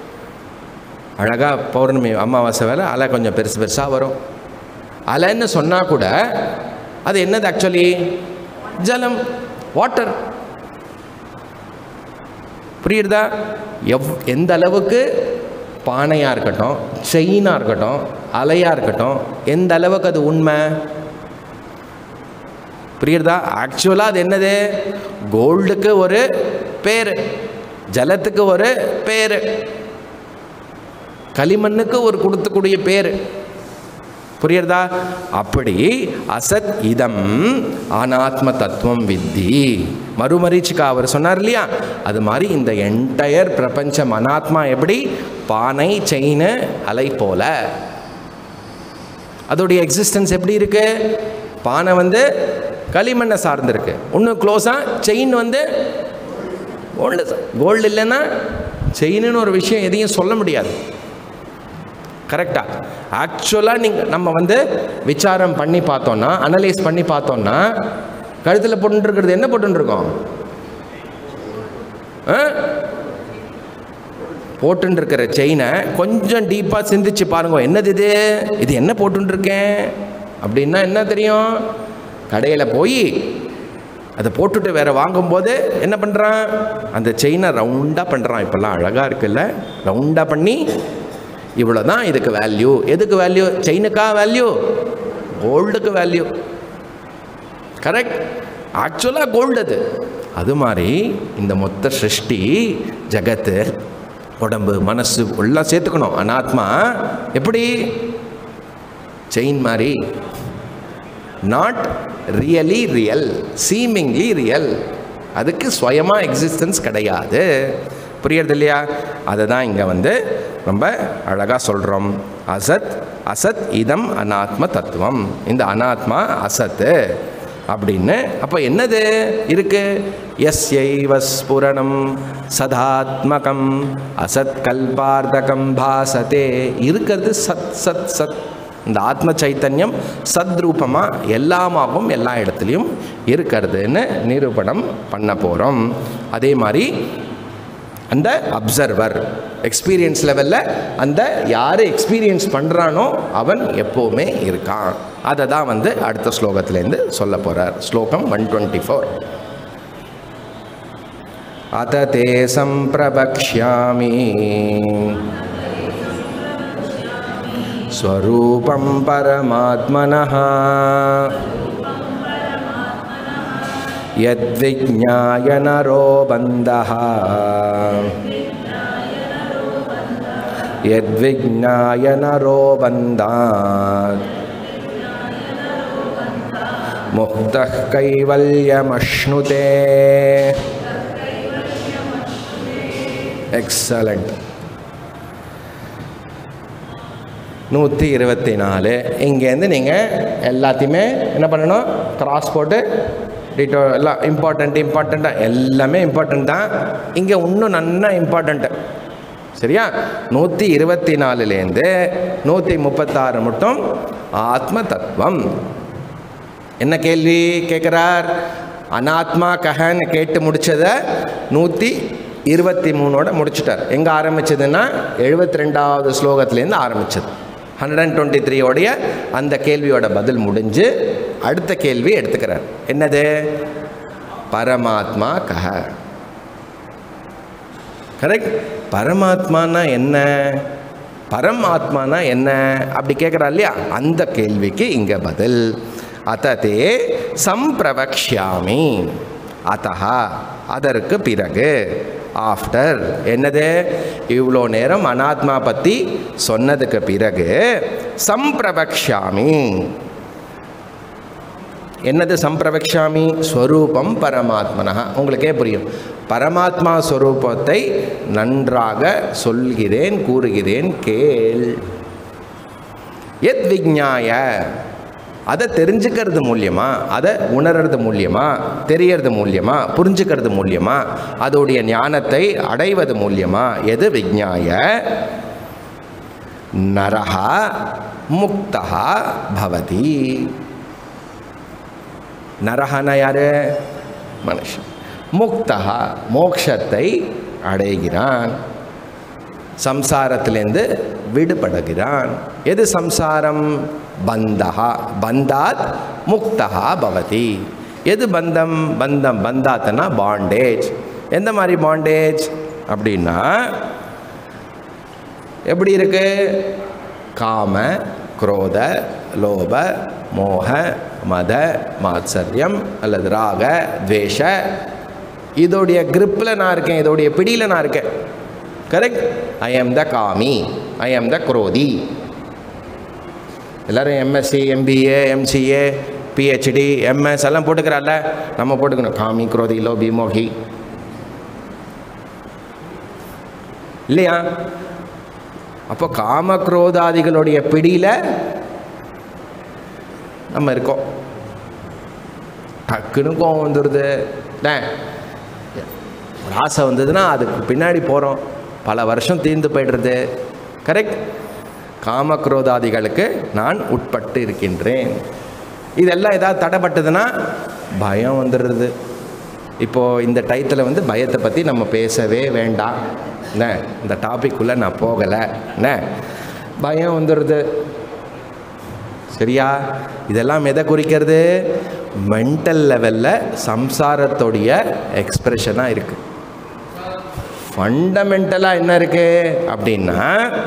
அழகாக பௌர்ணமி அமாவாசை வேலை அலை கொஞ்சம் பெருசு பெருசாக வரும் அலைன்னு சொன்னால் கூட அது என்னது ஆக்சுவலி ஜலம் வாட்டர் புரியுறதா எவ் எந்த அளவுக்கு பானையாக இருக்கட்டும் செயினாக இருக்கட்டும் அலையாக இருக்கட்டும் எந்த அளவுக்கு அது உண்மை புரியுறதா ஆக்சுவலாக அது என்னது கோல்டுக்கு ஒரு பேர் ஜலத்துக்கு ஒரு பேர் களிமண்ணுக்கு ஒரு கொடுத்தக்கூடிய பேர் புரியுறதா அப்படி அசத் இதம் அனாத்ம தத்துவம் வித்தி மறுமரீச்சிக்கா அவர் சொன்னார் இல்லையா அது மாதிரி இந்த என்டையர் பிரபஞ்சம் அனாத்மா எப்படி பானை செயின் அலை போல அதோடைய எக்ஸிஸ்டன்ஸ் எப்படி இருக்கு பானை வந்து களிமண்ணை சார்ந்திருக்கு இன்னும் க்ளோஸாக செயின் வந்து கோல்டு கோல்டு இல்லைன்னா செயின்னு ஒரு விஷயம் எதையும் சொல்ல முடியாது கரெக்டாக ஆக்சுவலாக நீங்கள் நம்ம வந்து விசாரம் பண்ணி பார்த்தோன்னா அனலைஸ் பண்ணி பார்த்தோன்னா கழுத்தில் போட்டுருக்கிறது என்ன போட்டுருக்கோம் போட்டுருக்கிற செயினை கொஞ்சம் டீப்பாக சிந்திச்சு பாருங்க என்னது இது இது என்ன போட்டுருக்கேன் அப்படின்னா என்ன தெரியும் கடையில் போய் அதை போட்டுட்டு வேற வாங்கும்போது என்ன பண்ணுறான் அந்த செயினை ரவுண்டாக பண்ணுறான் இப்போல்லாம் அழகாக இருக்குல்ல ரவுண்டாக பண்ணி இவ்வளோ தான் இதுக்கு வேல்யூ எதுக்கு வேல்யூ செயினுக்கா வேல்யூ கோல்டுக்கு வேல்யூ கரெக்ட் ஆக்சுவலாக கோல்டு அது அது மாதிரி இந்த மொத்த சிருஷ்டி ஜகத்து உடம்பு மனசு எல்லாம் சேர்த்துக்கணும் அனாத்மா எப்படி செயின் மாதிரி not really real seemingly real அதுக்கு சுயமாக எக்ஸிஸ்டன்ஸ் கிடையாது புரியறது இல்லையா அதை தான் இங்கே வந்து ரொம்ப அழகாக சொல்கிறோம் அசத் அசத் இதம் அனாத்ம தத்துவம் இந்த அனாத்மா அசத்து அப்படின்னு அப்போ என்னது இருக்கு எஸ்யைவ ஸ்புரணம் சதாத்மகம் அசத் கல்பார்த்தகம் பாசத்தே இருக்கிறது சத் சத் சத் இந்த ஆத்ம சைத்தன்யம் சத்ரூபமாக எல்லாமாகவும் எல்லா இடத்துலையும் இருக்கிறதுன்னு நிரூபணம் பண்ண போகிறோம் அதே மாதிரி அந்த அப்சர்வர் எக்ஸ்பீரியன்ஸ் லெவலில் அந்த யார் எக்ஸ்பீரியன்ஸ் பண்ணுறானோ அவன் எப்போவுமே இருக்கான் அதை தான் வந்து அடுத்த ஸ்லோகத்திலேருந்து சொல்ல போகிறார் ஸ்லோகம் ஒன் டுவெண்ட்டி ஃபோர் அத தே சம்பிரபக்ஷ்யாமி स्वरूपं परमात्मनः यद्विज्ञाय नरो बन्धः यद्विज्ञाय नरो बन्धात् मुक्तः कैवल्यमश्नुते எக்ஸலண்ட் நூற்றி இருபத்தி நாலு இங்கேருந்து நீங்கள் எல்லாத்தையுமே என்ன பண்ணணும் கிராஸ் போட்டு டீட்டோ எல்லாம் இம்பார்ட்டண்ட் இம்பார்ட்டண்ட்டாக எல்லாமே இம்பார்ட்டண்ட் தான் இங்கே இன்னும் நன்னா இம்பார்ட்டண்ட்டு சரியா நூற்றி இருபத்தி நாலுலேருந்து நூற்றி முப்பத்தாறு மட்டும் ஆத்ம தத்துவம் என்ன கேள்வி கேட்குறார் அனாத்மா கஹன்னு கேட்டு முடிச்சதை நூற்றி இருபத்தி மூணோட முடிச்சிட்டார் எங்கே ஆரம்பிச்சதுன்னா எழுபத்தி ரெண்டாவது ஸ்லோகத்துலேருந்து ஆரம்பிச்சது ஹண்ட்ரட் அண்ட் டுவெண்ட்டி த்ரீயோடைய அந்த கேள்வியோட பதில் முடிஞ்சு அடுத்த கேள்வி எடுத்துக்கிறார் என்னது பரமாத்மா கஹ கரெக்ட் பரமாத்மானா என்ன பரமாத்மானா என்ன அப்படி கேட்குறா இல்லையா அந்த கேள்விக்கு இங்கே பதில் அத்ததே சம்பிரவக்ஷாமி அத்தஹா அதற்கு பிறகு ஆஃப்டர் என்னது இவ்வளோ நேரம் அனாத்மா பற்றி சொன்னதுக்கு பிறகு சம்பிரவக்ஷாமி என்னது சம்பிரவக்ஷாமி ஸ்வரூபம் பரமாத்மனா உங்களுக்கே புரியும் பரமாத்மா ஸ்வரூபத்தை நன்றாக சொல்கிறேன் கூறுகிறேன் கேள் எத் விஜ்ஞாய அதை தெரிஞ்சுக்கிறது மூலியமா அதை உணர்றது மூலியமா தெரியறது மூலியமா புரிஞ்சுக்கிறது மூலியமா அதோடைய ஞானத்தை அடைவது மூலியமா எது விஜ்ஞாய நரஹா முக்தா பவதி நரஹனா யாரு மனுஷன் முக்தா மோக்ஷத்தை அடைகிறான் சம்சாரத்திலேருந்து விடுபடுகிறான் எது சம்சாரம் பந்தா பந்தாத் முக்தா பவதி எது பந்தம் பந்தம் பந்தாத்னா பாண்டேஜ் எந்த மாதிரி பாண்டேஜ் அப்படின்னா எப்படி இருக்கு காம குரோத லோப மோக மத மாத்சரியம் அல்லது ராக துவேஷ இதோடைய கிரிப்பில் நான் இருக்கேன் இதோடைய பிடியில் நான் இருக்கேன் கரெக்ட் ஐ எம் த காமி ஐ எம் த குரோதி எல்லாரும் MSc MBA MCA PhD MS எல்லாம் போட்டுக்கிறாள்ல நம்ம போட்டுக்கணும் காமி குரோதி லோபி மோகி இல்லையா அப்போ காம குரோதாதிகளுடைய பிடியில் நம்ம இருக்கோம் டக்குன்னு கோவம் வந்துடுது இல்லை ஒரு ஆசை வந்ததுன்னா அதுக்கு பின்னாடி போகிறோம் பல வருஷம் தீர்ந்து போய்டுறது கரெக்ட் காமக்ரோதாதிகளுக்கு நான் உட்பட்டு இருக்கின்றேன் இதெல்லாம் ஏதாவது தடைப்பட்டதுன்னா பயம் வந்துடுறது இப்போது இந்த டயத்தில் வந்து பயத்தை பற்றி நம்ம பேசவே வேண்டாம் என்ன இந்த டாபிக்குள்ளே நான் போகலை என்ன பயம் வந்துடுது சரியா இதெல்லாம் எதை குறிக்கிறது மென்டல் லெவலில் சம்சாரத்துடைய எக்ஸ்பிரஷனாக இருக்குது ஃபண்டமெண்டலாக என்ன இருக்குது அப்படின்னா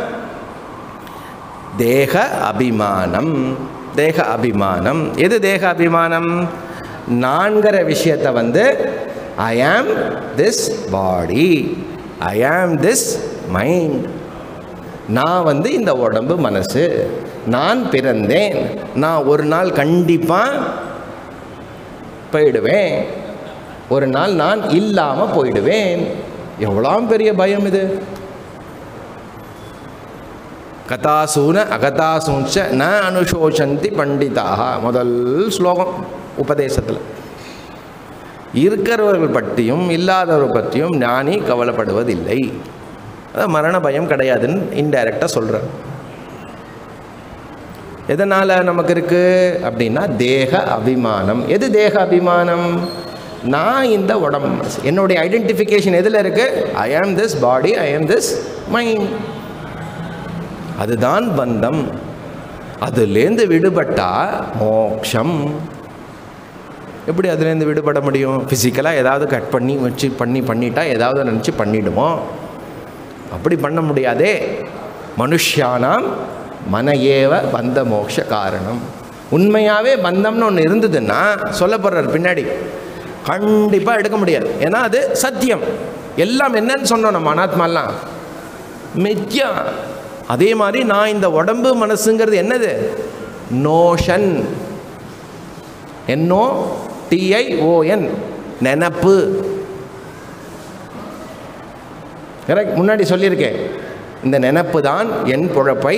தேக அபிமானம் தேக அபிமானம் எது தேக அபிமானம் நான்கிற விஷயத்தை வந்து ஐ ஆம் திஸ் பாடி ஐ ஆம் திஸ் மைண்ட் நான் வந்து இந்த உடம்பு மனசு நான் பிறந்தேன் நான் ஒரு நாள் கண்டிப்பாக போயிடுவேன் ஒரு நாள் நான் இல்லாமல் போயிடுவேன் எவ்வளோ பெரிய பயம் இது கதாசூன அகதாசூச்ச ந அனுசோஷந்தி பண்டிதாக முதல் ஸ்லோகம் உபதேசத்தில் இருக்கிறவர்கள் பற்றியும் இல்லாதவர்கள் பற்றியும் ஞானி கவலைப்படுவதில்லை அதான் மரண பயம் கிடையாதுன்னு இன்டைரக்டாக சொல்கிறேன் எதனால் நமக்கு இருக்குது அப்படின்னா தேக அபிமானம் எது தேக அபிமானம் நான் இந்த உடம்பு மனசு. என்னுடைய ஐடென்டிஃபிகேஷன் எதில் இருக்குது ஐ ஆம் திஸ் பாடி ஐ ஆம் திஸ் மைண்ட் அதுதான் பந்தம் அதுலேருந்து விடுபட்டா மோக்ஷம் எப்படி அதுலேருந்து விடுபட முடியும் ஃபிசிக்கலாக ஏதாவது கட் பண்ணி வச்சு பண்ணி பண்ணிட்டா ஏதாவது நினச்சி பண்ணிடுவோம் அப்படி பண்ண முடியாதே மனுஷியானாம் மன ஏவ பந்த மோக்ஷ காரணம் உண்மையாகவே பந்தம்னு ஒன்று இருந்ததுன்னா சொல்லப்படுறார் பின்னாடி கண்டிப்பாக எடுக்க முடியாது ஏன்னா அது சத்தியம் எல்லாம் என்னன்னு சொன்னோம் நம்ம அனாத்மாலாம் மித்யா அதே மாதிரி நான் இந்த உடம்பு மனசுங்கிறது என்னது நோஷன் என்னோ டிஐஓஎன் நினப்பு கரெக்ட் முன்னாடி சொல்லியிருக்கேன் இந்த நினப்பு தான் என் பொழப்பை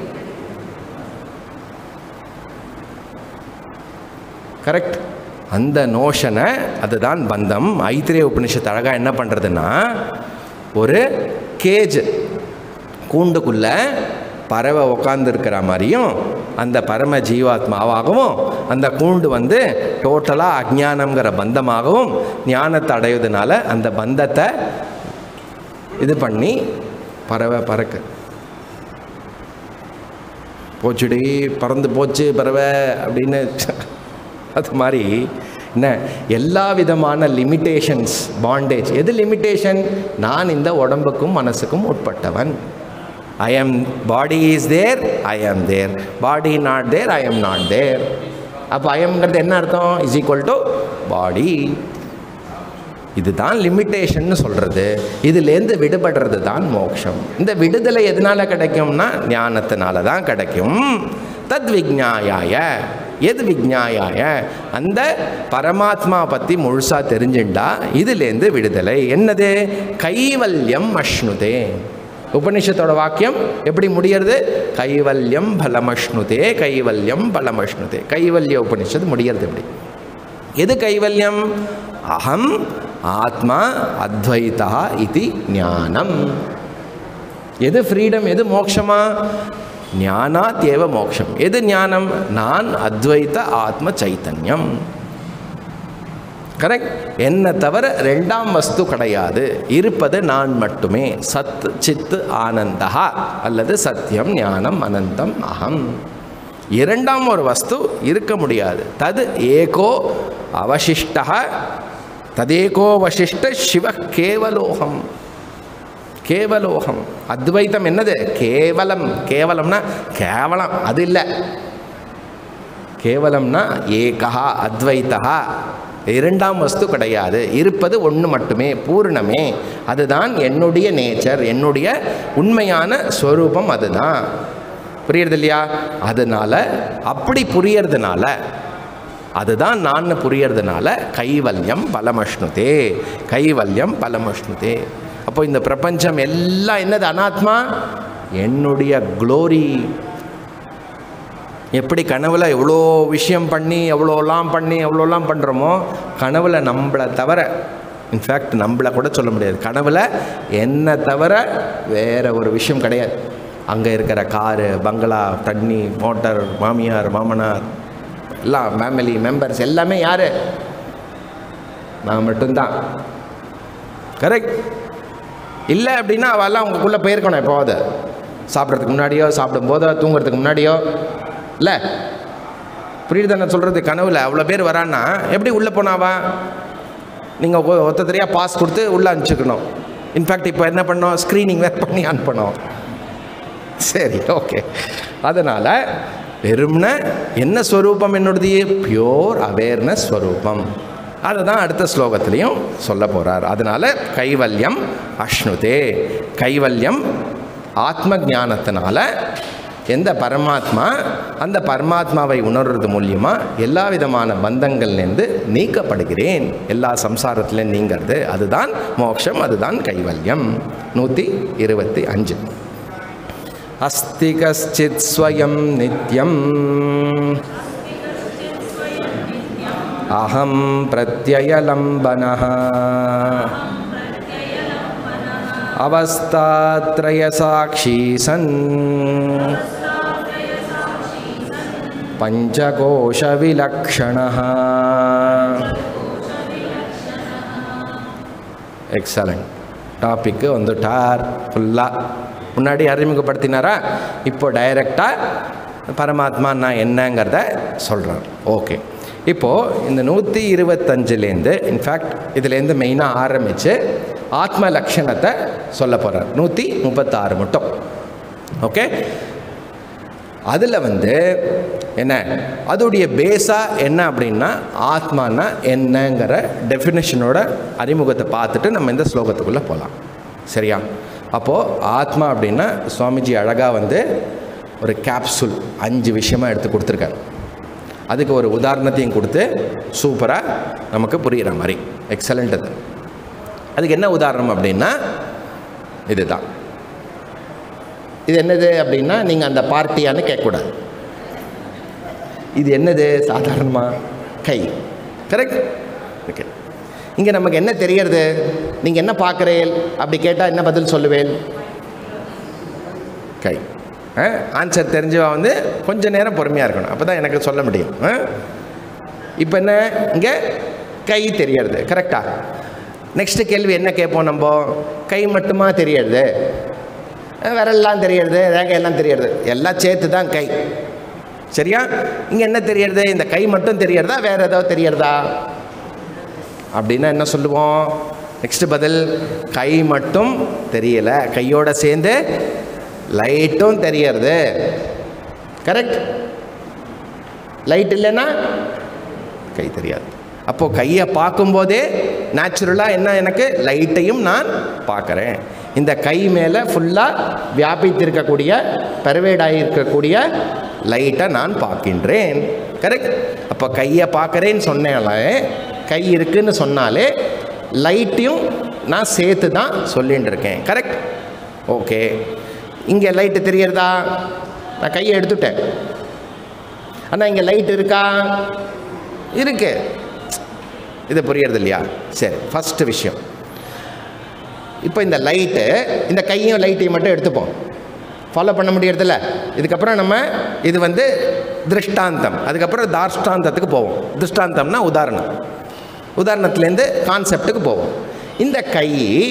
கரெக்ட் அந்த நோஷனை அதுதான் பந்தம் ஐத்திரேய உபனிஷத்து அழகாக என்ன பண்ணுறதுன்னா ஒரு கேஜ் கூண்டுக்குள்ள பறவை உக்காந்துருக்கிற மாதிரியும் அந்த பரம ஜீவாத்மாவாகவும் அந்த கூண்டு வந்து டோட்டலாக அஜ்ஞானம்ங்கிற பந்தமாகவும் ஞானத்தை அடைவதனால அந்த பந்தத்தை இது பண்ணி பறவை பறக்கு போச்சுடி பறந்து போச்சு பறவை அப்படின்னு அது மாதிரி என்ன எல்லா விதமான லிமிட்டேஷன்ஸ் பாண்டேஜ் எது லிமிட்டேஷன் நான் இந்த உடம்புக்கும் மனசுக்கும் உட்பட்டவன் I am body is there I am there body not there I am not there அப்போ ஐஎம்ங்கிறது என்ன அர்த்தம் இஸ் ஈக்குவல் டு பாடி இதுதான் லிமிட்டேஷன் சொல்கிறது இதுலேருந்து விடுபடுறது தான் மோட்சம் இந்த விடுதலை எதனால் கிடைக்கும்னா ஞானத்தினால தான் கிடைக்கும் தத் விஜ்ஞாயாய எது விஜ்ஞாயாய அந்த பரமாத்மா பற்றி முழுசாக தெரிஞ்சுண்டா இதுலேருந்து விடுதலை என்னது கைவல்யம் அஷ்ணுதே உபனிஷத்தோட வாக்கியம் எப்படி முடியறது கைவல்யம் பலமஷ்ணுதே கைவல்யம் பலமஷ்ணுதே கைவல்ய உபனிஷத்து முடியறது எப்படி எது கைவல்யம் அகம் ஆத்மா அத்வைதா இது ஞானம் எது ஃப்ரீடம் எது மோக்ஷமா ஞானாத் ஏவ மோக்ஷம் எது ஞானம் நான் அத்வைத ஆத்ம சைத்தன்யம் கரெக்ட் என்னை தவிர ரெண்டாம் வஸ்து கிடையாது இருப்பது நான் மட்டுமே சத் சித்து ஆனந்தா அல்லது சத்தியம் ஞானம் அனந்தம் அகம் இரண்டாம் ஒரு வஸ்து இருக்க முடியாது தது ஏகோ அவசிஷ்ட ததேகோ வசிஷ்ட சிவ கேவலோகம் கேவலோகம் அத்வைத்தம் என்னது கேவலம் கேவலம்னா கேவலம் அது இல்லை கேவலம்னா ஏகா அத்வைத்தா இரண்டாம் வஸ்து கிடையாது இருப்பது ஒன்று மட்டுமே பூர்ணமே அதுதான் என்னுடைய நேச்சர் என்னுடைய உண்மையான ஸ்வரூபம் அதுதான் புரியுறது இல்லையா அதனால அப்படி புரியறதுனால அதுதான் நான் புரியறதுனால கைவல்யம் பலமஷ்ணுதே கைவல்யம் பலமஷ்ணுதே அப்போ இந்த பிரபஞ்சம் எல்லாம் என்னது அனாத்மா என்னுடைய க்ளோரி எப்படி கனவுல எவ்வளோ விஷயம் பண்ணி எவ்வளோலாம் பண்ணி எவ்வளோலாம் பண்ணுறோமோ கனவுல நம்மளை தவிர இன்ஃபேக்ட் நம்மளை கூட சொல்ல முடியாது கனவுல என்னை தவிர வேற ஒரு விஷயம் கிடையாது அங்கே இருக்கிற காரு பங்களா தண்ணி மோட்டார் மாமியார் மாமனார் எல்லாம் ஃபேமிலி மெம்பர்ஸ் எல்லாமே யார் நான் மட்டும்தான் கரெக்ட் இல்லை அப்படின்னா அவெல்லாம் உங்களுக்குள்ளே போயிருக்கணும் எப்போவாது சாப்பிட்றதுக்கு முன்னாடியோ சாப்பிடும்போதோ தூங்குறதுக்கு முன்னாடியோ இல்லை புரியுது நான் சொல்கிறது கனவுல அவ்வளோ பேர் வரான்னா எப்படி உள்ளே போனாவா நீங்கள் ஒத்தத்தரியாக பாஸ் கொடுத்து உள்ளே அனுப்பிச்சுக்கணும் இன்ஃபேக்ட் இப்போ என்ன பண்ணோம் ஸ்க்ரீனிங் வேறு பண்ணி அனுப்பணும் சரி ஓகே அதனால் வெறும்ன என்ன ஸ்வரூபம் என்னுடைய பியோர் அவேர்னஸ் ஸ்வரூபம் அதை தான் அடுத்த ஸ்லோகத்திலையும் சொல்ல போகிறார் அதனால் கைவல்யம் அஷ்ணுதே கைவல்யம் ஆத்ம ஞானத்தினால எந்த பரமாத்மா அந்த பரமாத்மாவை உணர்றது மூலியமாக எல்லா விதமான பந்தங்கள்லேருந்து நீக்கப்படுகிறேன் எல்லா சம்சாரத்துலேயும் நீங்கிறது அதுதான் மோட்சம் அதுதான் கைவல்யம் நூற்றி இருபத்தி அஞ்சு அஸ்தி கஷ்டித் ஸ்வயம் நித்யம் அகம் பிரத்யயலம்பனः அவஸ்தாத்ரயசாட்சி சன் பஞ்சகோஷவிலக்ஷணः எக்ஸலண்ட் டாப்பிக்கு வந்துட்டார் ஃபுல்லாக முன்னாடி அறிமுகப்படுத்தினாரா இப்போ டைரக்டாக பரமாத்மா நான் என்னங்கிறத சொல்கிறார் ஓகே இப்போது இந்த நூற்றி இருபத்தஞ்சிலேருந்து இன்ஃபேக்ட் இதுலேருந்து மெயினாக ஆரம்பித்து ஆத்ம லக்ஷணத்தை சொல்ல போகிறார் நூற்றி முப்பத்தாறு மட்டும் ஓகே அதில் வந்து என்ன அதோடைய பேஸாக என்ன அப்படின்னா ஆத்மானா என்னங்கிற டெஃபினேஷனோட அறிமுகத்தை பார்த்துட்டு நம்ம இந்த ஸ்லோகத்துக்குள்ளே போகலாம் சரியா அப்போது ஆத்மா அப்படின்னா சுவாமிஜி அழகாக வந்து ஒரு கேப்சூல் அஞ்சு விஷயமா எடுத்து கொடுத்துருக்காரு அதுக்கு ஒரு உதாரணத்தையும் கொடுத்து சூப்பராக நமக்கு புரிகிற மாதிரி எக்ஸலண்ட் அது அதுக்கு என்ன உதாரணம் அப்படின்னா இதுதான் இது என்னது அப்படின்னா நீங்கள் அந்த பார்ட்டியான்னு கேட்கக்கூடாது இது என்னது சாதாரணமாக கை கரெக்ட் ஓகே இங்கே நமக்கு என்ன தெரியறது நீங்கள் என்ன பார்க்குறேன் அப்படி கேட்டால் என்ன பதில் சொல்லுவேன் கை ஆன்சர் தெரிஞ்சவா வந்து கொஞ்ச நேரம் பொறுமையாக இருக்கணும் அப்போ தான் எனக்கு சொல்ல முடியும் இப்போ என்ன இங்கே கை தெரியறது கரெக்டா நெக்ஸ்ட் கேள்வி என்ன கேட்போம் நம்ம கை மட்டுமா தெரியறது விரல்லாம் தெரியறது ரேகையெல்லாம் தெரியறது எல்லாம் சேர்த்து தான் கை சரியா இங்கே என்ன தெரியறது இந்த கை மட்டும் தெரியறதா வேறு ஏதோ தெரியறதா அப்படின்னா என்ன சொல்லுவோம் நெக்ஸ்ட் பதில் கை மட்டும் தெரியல கையோட சேர்ந்து லைட்டும் தெரியறது கரெக்ட் லைட் இல்லைன்னா கை தெரியாது அப்போது கையை பார்க்கும்போதே நேச்சுரலாக என்ன எனக்கு லைட்டையும் நான் பார்க்குறேன் இந்த கை மேலே ஃபுல்லாக வியாபித்திருக்கக்கூடிய பர்வேடாகி இருக்கக்கூடிய லைட்டை நான் பார்க்கின்றேன் கரெக்ட் அப்போ கையை பார்க்குறேன்னு சொன்னாலே கை இருக்குன்னு சொன்னாலே லைட்டையும் நான் சேர்த்து தான் சொல்லிட்டு இருக்கேன் கரெக்ட் ஓகே இங்கே லைட்டு தெரியறதா நான் கையை எடுத்துட்டேன் ஆனால் இங்கே லைட் இருக்கா இருக்கு இது புரியறது இல்லையா சரி ஃபஸ்ட்டு விஷயம் இப்போ இந்த லைட்டு இந்த கையும் லைட்டையும் மட்டும் எடுத்துப்போம் ஃபாலோ பண்ண முடியறதில்ல இதுக்கப்புறம் நம்ம இது வந்து திருஷ்டாந்தம் அதுக்கப்புறம் தார்ஷ்டாந்தத்துக்கு போவோம் திருஷ்டாந்தம்னா உதாரணம் உதாரணத்துலேருந்து கான்செப்டுக்கு போவோம் இந்த கை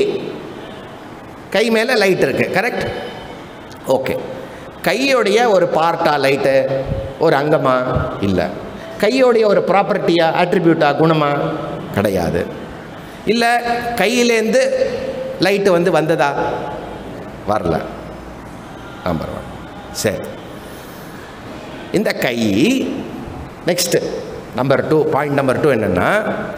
கை மேலே லைட் இருக்குது கரெக்ட் ஓகே கையோடைய ஒரு பார்ட்டா லைட்டு ஒரு அங்கமா இல்லை கையோடைய ஒரு ப்ராப்பர்ட்டியா ஆட்ரிபியூட்டா குணமா கிடையாது இல்லை கையிலேருந்து லைட்டு வந்து வந்ததா வரல நம்பர் ஒன் சரி இந்த கை next number two point number two என்னென்னா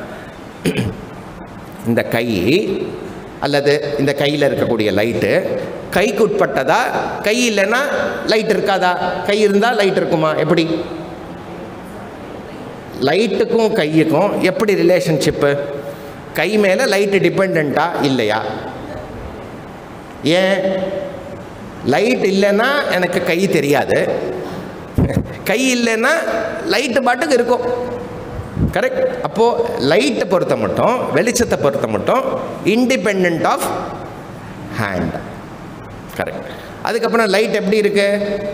இந்த கை அல்லது இந்த கையில் இருக்கக்கூடிய லைட்டு கைக்கு உட்பட்டதா கை இல்லைன்னா லைட் இருக்காதா கை இருந்தால் லைட் இருக்குமா எப்படி லைட்டுக்கும் கையுக்கும் எப்படி ரிலேஷன்ஷிப்பு கை மேலே லைட்டு டிபெண்ட்டா இல்லையா ஏன் லைட் இல்லைன்னா எனக்கு கை தெரியாது கை இல்லைன்னா லைட்டு பாட்டுக்கு இருக்கும் கரெக்ட் அப்போது லைட்டை பொறுத்த மட்டும் வெளிச்சத்தை பொறுத்த மட்டும் இண்டிபெண்ட் ஆஃப் ஹேண்ட் கரெக்ட் அதுக்கப்புறம் லைட் எப்படி இருக்கு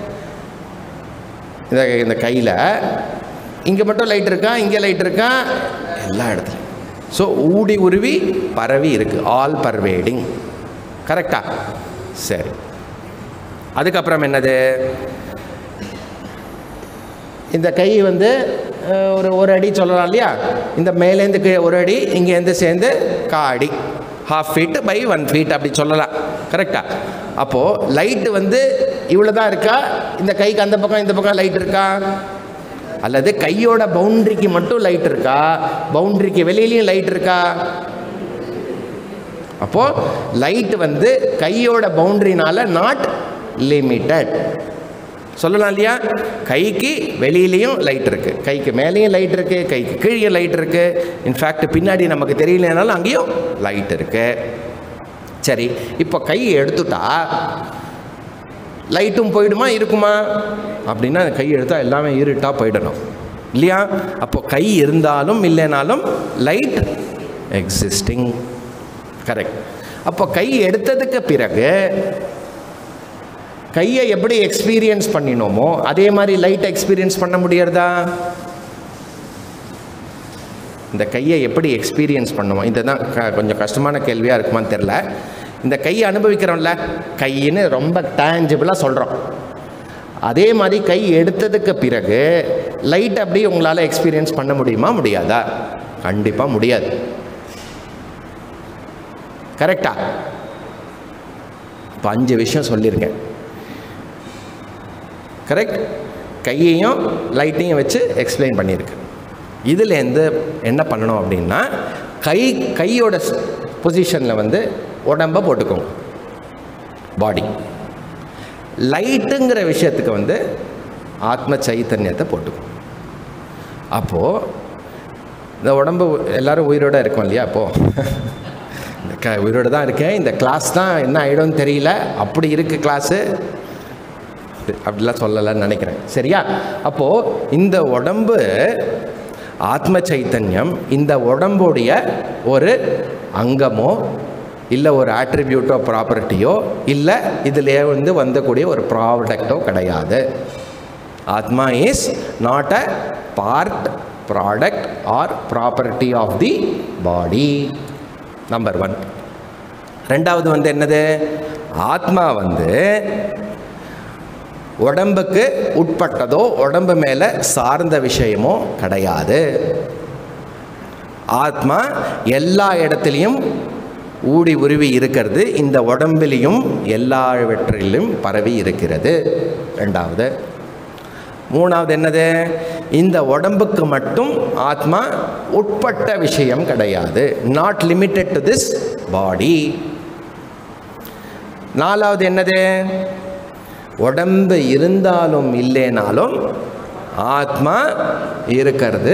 இந்த இந்த கையில் இங்கே மட்டும் லைட் இருக்கா இங்கே லைட் இருக்கா எல்லா இடத்துலையும் ஸோ ஊடி உருவி பரவி இருக்குது ஆல் பர்வேடிங் கரெக்டா சரி அதுக்கப்புறம் என்னது இந்த கை வந்து அஹ், ஒரு ஒரு அடி சொல்லலாம் இல்லையா இந்த மேலேருந்து கீழே ஒரு அடி இங்கேருந்து சேர்ந்து கா அடி half feet by one feet அப்படி சொல்லலாம் கரெக்டா அப்போது லைட்டு வந்து இவ்வளோ தான் இருக்கா இந்த கைக்கு அந்த பக்கம் இந்த பக்கம் லைட் இருக்கா அல்லது கையோட பவுண்ட்ரிக்கு மட்டும் லைட் இருக்கா பவுண்ட்ரிக்கு வெளியிலையும் லைட் இருக்கா அப்போது லைட் வந்து கையோட பவுண்ட்ரினால நாட் லிமிட்டட் சொல்லலாம் இல்லையா கைக்கு வெளியிலையும் லைட் இருக்குது கைக்கு மேலேயும் லைட் இருக்குது கைக்கு கீழே லைட் இருக்குது இன்ஃபேக்ட் பின்னாடி நமக்கு தெரியலனாலும் அங்கேயும் லைட் இருக்குது சரி இப்போ கை எடுத்துட்டா லைட்டும் போயிடுமா இருக்குமா அப்படின்னா கை எடுத்தால் எல்லாமே இருட்டாக போயிடணும் இல்லையா அப்போ கை இருந்தாலும் இல்லைனாலும் லைட் எக்ஸிஸ்டிங் கரெக்ட் அப்போ கை எடுத்ததுக்கு பிறகு கையை எப்படி எக்ஸ்பீரியன்ஸ் பண்ணினோமோ அதே மாதிரி லைட் எக்ஸ்பீரியன்ஸ் பண்ண முடியறதா இந்த கையை எப்படி எக்ஸ்பீரியன்ஸ் பண்ணுவோம் இதுதான் க கொஞ்சம் கஷ்டமான கேள்வியாக இருக்குமான்னு தெரில இந்த கையை அனுபவிக்கிறோம்ல கைன்னு ரொம்ப டேஞ்சபிளாக சொல்கிறோம் அதே மாதிரி கை எடுத்ததுக்கு பிறகு லைட் அப்படி உங்களால் எக்ஸ்பீரியன்ஸ் பண்ண முடியுமா முடியாதா கண்டிப்பாக முடியாது கரெக்டா இப்போ அஞ்சு விஷயம் சொல்லியிருக்கேன் கரெக்ட் கையையும் லைட்டையும் வச்சு எக்ஸ்பிளைன் பண்ணியிருக்கு இதுலேருந்து என்ன பண்ணணும் அப்படின்னா கை கையோட பொசிஷனில் வந்து உடம்ப போட்டுக்கோங்க பாடி லைட்டுங்கிற விஷயத்துக்கு வந்து ஆத்ம சைத்தன்யத்தை போட்டுக்கோங்க அப்போது இந்த உடம்பு எல்லாரும் உயிரோட இருக்கோம் இல்லையா அப்போது இந்த க உயிரோடு தான் இருக்கேன் இந்த கிளாஸ் தான் என்ன ஆகிடும்னு தெரியல அப்படி இருக்குது கிளாஸு அப்படிலாம் சொல்லலைன்னு நினைக்கிறேன் சரியா அப்போது இந்த உடம்பு ஆத்ம சைத்தன்யம் இந்த உடம்புடைய ஒரு அங்கமோ இல்லை ஒரு ஆட்ரிபியூட்டோ ப்ராப்பர்ட்டியோ இல்லை இதிலே வந்து வந்தக்கூடிய ஒரு ப்ராடக்டோ கிடையாது ஆத்மா is not a part product or property of the body number one ரெண்டாவது வந்து என்னது ஆத்மா வந்து உடம்புக்கு உட்பட்டதோ உடம்பு மேலே சார்ந்த விஷயமோ கிடையாது ஆத்மா எல்லா இடத்துலையும் ஊடி உருவி இருக்கிறது இந்த உடம்பிலையும் எல்லாவற்றிலும் பரவி இருக்கிறது ரெண்டாவது மூணாவது என்னது இந்த உடம்புக்கு மட்டும் ஆத்மா உட்பட்ட விஷயம் கிடையாது not limited to this body நாலாவது என்னது உடம்பு இருந்தாலும் இல்லைனாலும் ஆத்மா இருக்கிறது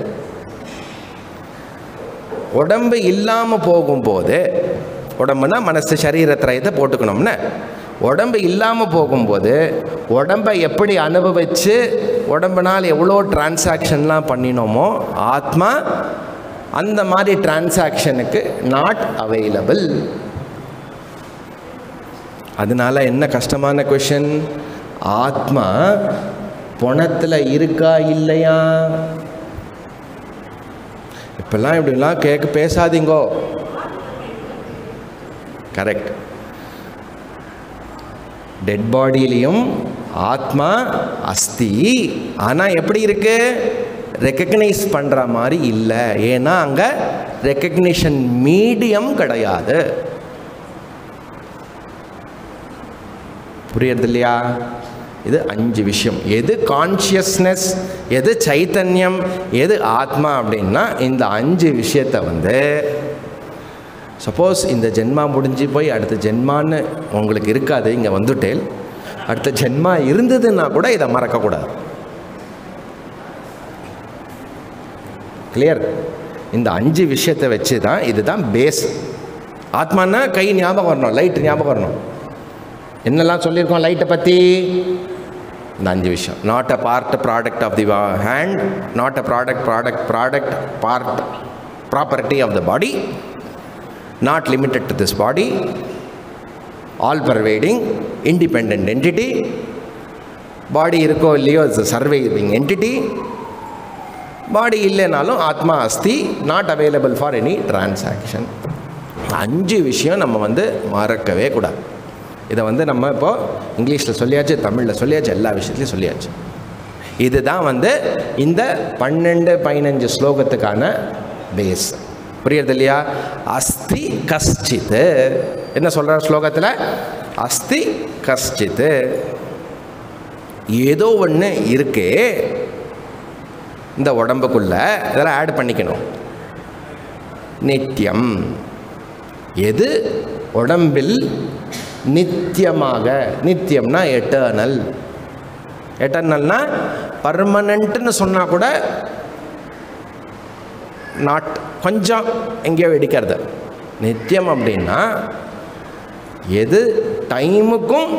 உடம்பு இல்லாமல் போகும்போது உடம்புனா மனசு சரீரத்திரயத்தை போட்டுக்கணும்னு உடம்பு இல்லாமல் போகும்போது உடம்பை எப்படி அனுபவித்து உடம்புனால் எவ்வளோ டிரான்சாக்ஷன்லாம் பண்ணினோமோ ஆத்மா அந்த மாதிரி டிரான்சாக்ஷனுக்கு நாட் அவைலபிள் அதனால என்ன கஷ்டமான கொஷின் ஆத்மா பணத்தில் இருக்கா இல்லையா இப்பெல்லாம் இப்படிலாம் கேட்க பேசாதீங்கோ கரெக்ட் டெட் பாடியிலையும் ஆத்மா அஸ்தி ஆனால் எப்படி இருக்கு ரெக்கக்னைஸ் பண்ணுற மாதிரி இல்லை ஏன்னா அங்கே ரெக்கக்னிஷன் மீடியம் கிடையாது புரியுறது இல்லையா இது அஞ்சு விஷயம் எது கான்ஷியஸ்னஸ் எது சைத்தன்யம் எது ஆத்மா அப்படின்னா இந்த அஞ்சு விஷயத்தை வந்து சப்போஸ் இந்த ஜென்மா முடிஞ்சு போய் அடுத்த ஜென்மான்னு உங்களுக்கு இருக்காது இங்கே வந்துட்டேல் அடுத்த ஜென்மா இருந்ததுன்னா கூட இதை மறக்கக்கூடாது கிளியர் இந்த அஞ்சு விஷயத்தை வச்சு தான் இதுதான் பேஸ் ஆத்மானா கை ஞாபகம் வரணும் லைட் ஞாபகம் வரணும் என்னெல்லாம் சொல்லியிருக்கோம் லைட்டை பற்றி இந்த அஞ்சு விஷயம் not a part product of the hand not a product product product part property of the body not limited to this body all pervading independent entity body இருக்கோ இல்லையோ இட்ஸ் சர்வைவிங் என்டிட்டி பாடி இல்லைனாலும் ஆத்மா அஸ்தி not available for any transaction அஞ்சு விஷயம் நம்ம வந்து மறக்கவே கூடாது இதை வந்து நம்ம இப்போ இங்கிலீஷில் சொல்லியாச்சு தமிழில் சொல்லியாச்சு எல்லா விஷயத்துலையும் சொல்லியாச்சு இதுதான் வந்து இந்த பன்னெண்டு பதினஞ்சு ஸ்லோகத்துக்கான பேஸ் புரியுறது இல்லையா அஸ்தி கஷ்டித்து என்ன சொல்கிறார் ஸ்லோகத்தில் அஸ்தி கஷ்டித்து ஏதோ ஒன்று இருக்கே இந்த உடம்புக்குள்ள இதெல்லாம் ஆட் பண்ணிக்கணும் நித்தியம் எது உடம்பில் நித்தியமாக நித்தியம்னா எட்டர்னல் எட்டர்னல்னா பர்மனண்ட்னு சொன்னால் கூட நாட் கொஞ்சம் எங்கேயோ வெடிக்கிறது நித்தியம் அப்படின்னா எது டைமுக்கும்